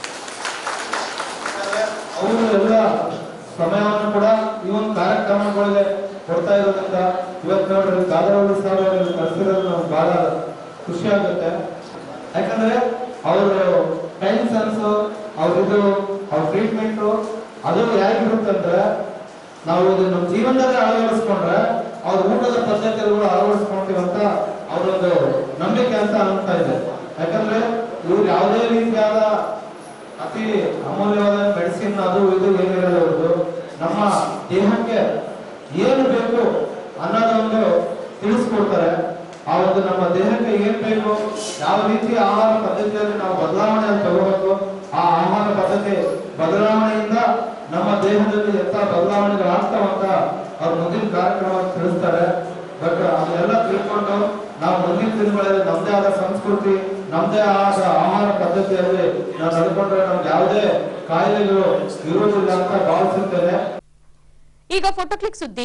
ಅವರು ಎಲ್ಲ ಸಮಯವನ್ನು ಕೂಡ ಈ ಒಂದು ಕಾರ್ಯಕ್ರಮಗಳಿಗೆ ಕೊಡ್ತಾ ಇರೋದ್ರಿಂದ ಇವತ್ತು ನೋಡ್ರಿ ಕಾದರವಳ್ಳಿ ಸರ್ ಅವರಿಗೆ ಕಳಿಸಿರೋದು ನಮ್ಗೆ ಬಹಳ ಖುಷಿ ಆಗುತ್ತೆ ಯಾಕಂದ್ರೆ ಅವರು ಟೈಮ್ ಸೆನ್ಸ್ ಅವ್ರದ್ದು ಅವ್ರ ಟ್ರೀಟ್ಮೆಂಟ್ ಅದು ಹೇಗಿರುತ್ತಂದ್ರೆ ನಾವು ಇದು ನಮ್ಮ ಜೀವನದಲ್ಲಿ ಅಳವಡಿಸ್ಕೊಂಡ್ರೆ ಅವ್ರ ಊಟದ ಪದ್ಧತಿಗಳು ಅಳವಡಿಸ್ಕೊಂತೀವಿ ಅಂತ ಅವರೊಂದು ನಂಬಿಕೆ ಅಂತ ಅನ್ತಾ ಇದೆ ಯಾಕಂದ್ರೆ ಇವ್ರು ಯಾವುದೇ ರೀತಿಯಾದ ಅತಿ ಅಮೂಲ್ಯವಾದ ಮೆಡಿಸಿನ್ ಅದು ಇದು ಏನಿರಲ್ಲ ಇವ್ರದ್ದು ನಮ್ಮ ದೇಹಕ್ಕೆ ಏನು ಬೇಕು ಅನ್ನೋದೊಂದು ತಿಳಿಸ್ಕೊಡ್ತಾರೆ ಆ ಒಂದು ನಮ್ಮ ದೇಹಕ್ಕೆ ಏನ್ ಬೇಕು ಯಾವ ರೀತಿ ಆಹಾರ ಪದ್ಧತಿಯಲ್ಲಿ ನಾವು ಬದಲಾವಣೆ ತಗೋಬೇಕು ಆ ಆಹಾರ ಪದ್ಧತಿ ಬದಲಾವಣೆಯಿಂದ ನಮ್ಮ ದೇಹದಲ್ಲಿ ಎಂತ ಬದಲಾವಣೆಗಳಾಗ್ತಾವಂತ ಅವ್ರು ಮುಂದಿನ ಕಾರ್ಯಕ್ರಮ ತಿಳಿಸ್ತಾರೆ ಬಟ್ ಅದನ್ನೆಲ್ಲ ತಿಳ್ಕೊಂಡು ನಾವು ಮುಂದಿನ ದಿನಗಳಲ್ಲಿ ನಮ್ದೇ ಆದ ಸಂಸ್ಕೃತಿ ನಮ್ದೇ ಆದ ಆಹಾರ ಪದ್ಧತಿಯಲ್ಲಿ ನಾವು ನಡ್ಕೊಂಡ್ರೆ ನಮ್ಗೆ ಯಾವುದೇ ಕಾಯಿಲೆಗಳು ಇರುವುದಿಲ್ಲ ಅಂತ ಭಾವಿಸುತ್ತೇನೆ ಈಗ ಫೋಟೋ ಕ್ಲಿಕ್ ಸುದ್ದಿ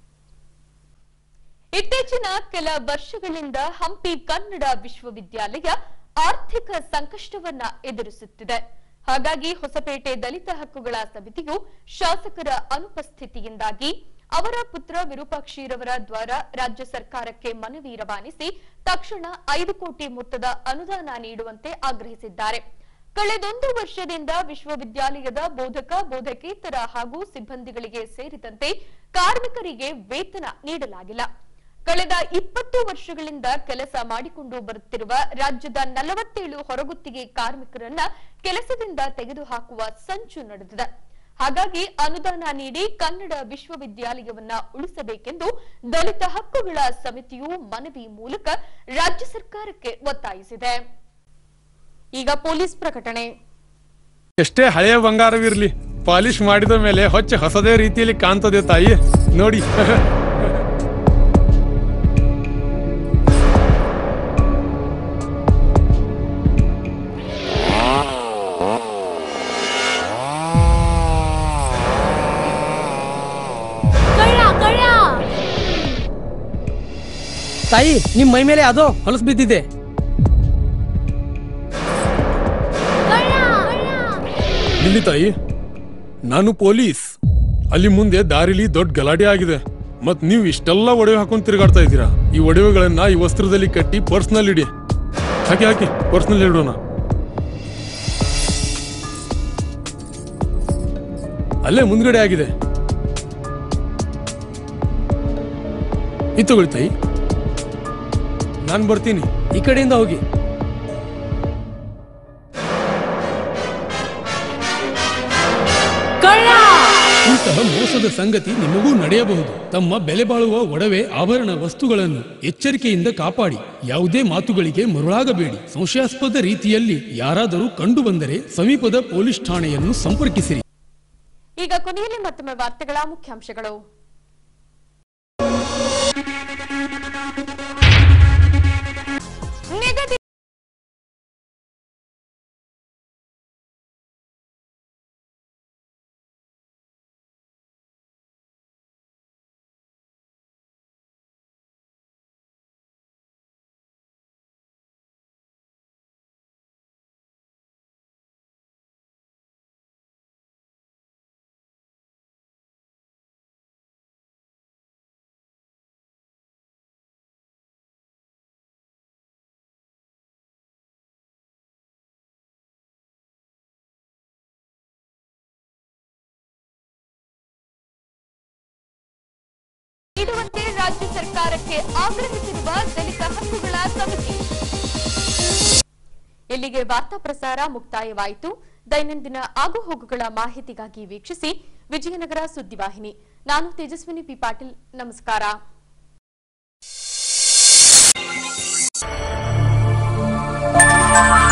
ಇತ್ತೀಚಿನ ಕೆಲ ವರ್ಷಗಳಿಂದ ಹಂಪಿ ಕನ್ನಡ ವಿಶ್ವವಿದ್ಯಾಲಯ ಆರ್ಥಿಕ ಸಂಕಷ್ಟವನ್ನ ಎದುರಿಸುತ್ತಿದೆ ಹಾಗಾಗಿ ಹೊಸಪೇಟೆ ದಲಿತ ಹಕ್ಕುಗಳ ಸಮಿತಿಯು ಶಾಸಕರ ಅನುಪಸ್ಥಿತಿಯಿಂದಾಗಿ ಅವರ ಪುತ್ರ ವಿರೂಪಾಕ್ಷಿರವರ ದ್ವಾರ ರಾಜ್ಯ ಸರ್ಕಾರಕ್ಕೆ ಮನವಿ ರವಾನಿಸಿ ತಕ್ಷಣ ಐದು ಕೋಟಿ ಮೊತ್ತದ ಅನುದಾನ ನೀಡುವಂತೆ ಆಗ್ರಹಿಸಿದ್ದಾರೆ ಕಳೆದೊಂದು ವರ್ಷದಿಂದ ವಿಶ್ವವಿದ್ಯಾಲಯದ ಬೋಧಕ ಬೋಧಕೇತರ ಹಾಗೂ ಸಿಬ್ಬಂದಿಗಳಿಗೆ ಸೇರಿದಂತೆ ಕಾರ್ಮಿಕರಿಗೆ ವೇತನ ನೀಡಲಾಗಿಲ್ಲ ಕಳೆದ ಇಪ್ಪತ್ತು ವರ್ಷಗಳಿಂದ ಕೆಲಸ ಮಾಡಿಕೊಂಡು ಬರುತ್ತಿರುವ ರಾಜ್ಯದ ನಲವತ್ತೇಳು ಹೊರಗುತ್ತಿಗೆ ಕಾರ್ಮಿಕರನ್ನ ಕೆಲಸದಿಂದ ತೆಗೆದುಹಾಕುವ ಸಂಚು ನಡೆದಿದೆ ಹಾಗಾಗಿ ಅನುದಾನ ನೀಡಿ ಕನ್ನಡ ವಿಶ್ವವಿದ್ಯಾಲಯವನ್ನ ಉಳಿಸಬೇಕೆಂದು ದಲಿತ ಹಕ್ಕುಗಳ ಸಮಿತಿಯು ಮನವಿ ಮೂಲಕ ರಾಜ್ಯ ಸರ್ಕಾರಕ್ಕೆ ಒತ್ತಾಯಿಸಿದೆ ಈಗ ಪೊಲೀಸ್ ಪ್ರಕಟಣೆ ಎಷ್ಟೇ ಹಳೆಯ ಬಂಗಾರವಿರ್ಲಿ ಪಾಲಿಶ್ ಮಾಡಿದ ಮೇಲೆ ಹೊಚ್ಚ ಹೊಸದೇ ರೀತಿಯಲ್ಲಿ ಕಾಣ್ತದೆ ತಾಯಿ ನೋಡಿ ತಾಯಿ ನಿಮ್ ಮೈ ಮೇಲೆ ಅದು ಹೊಲಸು ಬಿದ್ದಿದೆ ಇಲ್ಲಿ ತಾಯಿ ನಾನು ಪೊಲೀಸ್ ಅಲ್ಲಿ ಮುಂದೆ ದಾರಿಲಿ ದೊಡ್ಡ ಗಲಾಟೆ ಆಗಿದೆ ಮತ್ ನೀವು ಇಷ್ಟೆಲ್ಲ ಒಡವೆ ಹಾಕೊಂಡು ತಿರುಗಾಡ್ತಾ ಇದ್ದೀರಾ ಈ ಒಡವೆಗಳನ್ನ ಈ ವಸ್ತ್ರದಲ್ಲಿ ಕಟ್ಟಿ ಪರ್ಸ್ನಲ್ ಇಡಿ ಹಾಕಿ ಹಾಕಿ ಪರ್ಸ್ನಲ್ ಇಡೋಣ ಅಲ್ಲೇ ಮುಂದ್ಗಡೆ ಆಗಿದೆ ಇದು ತಗೊಳ್ಳಿ ತಾಯಿ ನಾನು ಬರ್ತೀನಿ ಈ ಕಡೆಯಿಂದ ಹೋಗಿ ಇಂತಹ ಮೋಸದ ಸಂಗತಿ ನಿಮಗೂ ನಡೆಯಬಹುದು ತಮ್ಮ ಬೆಲೆ ಬಾಳುವ ಒಡವೆ ಆಭರಣ ವಸ್ತುಗಳನ್ನು ಎಚ್ಚರಿಕೆಯಿಂದ ಕಾಪಾಡಿ ಯಾವುದೇ ಮಾತುಗಳಿಗೆ ಮರುಳಾಗಬೇಡಿ ಸಂಶಯಾಸ್ಪದ ರೀತಿಯಲ್ಲಿ ಯಾರಾದರೂ ಕಂಡು ಬಂದರೆ ಸಮೀಪದ ಪೊಲೀಸ್ ಠಾಣೆಯನ್ನು ಸಂಪರ್ಕಿಸಿರಿ ಈಗ ಕೊನೆಯಲ್ಲಿ ಮತ್ತೊಮ್ಮೆ ವಾರ್ತೆಗಳ ಮುಖ್ಯಾಂಶಗಳು ನಿಗದಿ ಸರ್ಕಾರಕ್ಕೆ ಆಗ್ರಹಿಸಿರುವ ದಲಿತ ಹಕ್ಕುಗಳ ಸಮಿತಿ ಇಲ್ಲಿಗೆ ವಾರ್ತಾ ಪ್ರಸಾರ ಮುಕ್ತಾಯವಾಯಿತು ದೈನಂದಿನ ಆಗುಹೋಗುಗಳ ಮಾಹಿತಿಗಾಗಿ ವೀಕ್ಷಿಸಿ ವಿಜಯನಗರ ಸುದ್ದಿವಾಹಿನಿ ನಾನು ತೇಜಸ್ವಿನಿ ಪಿ ಪಾಟೀಲ್ ನಮಸ್ಕಾರ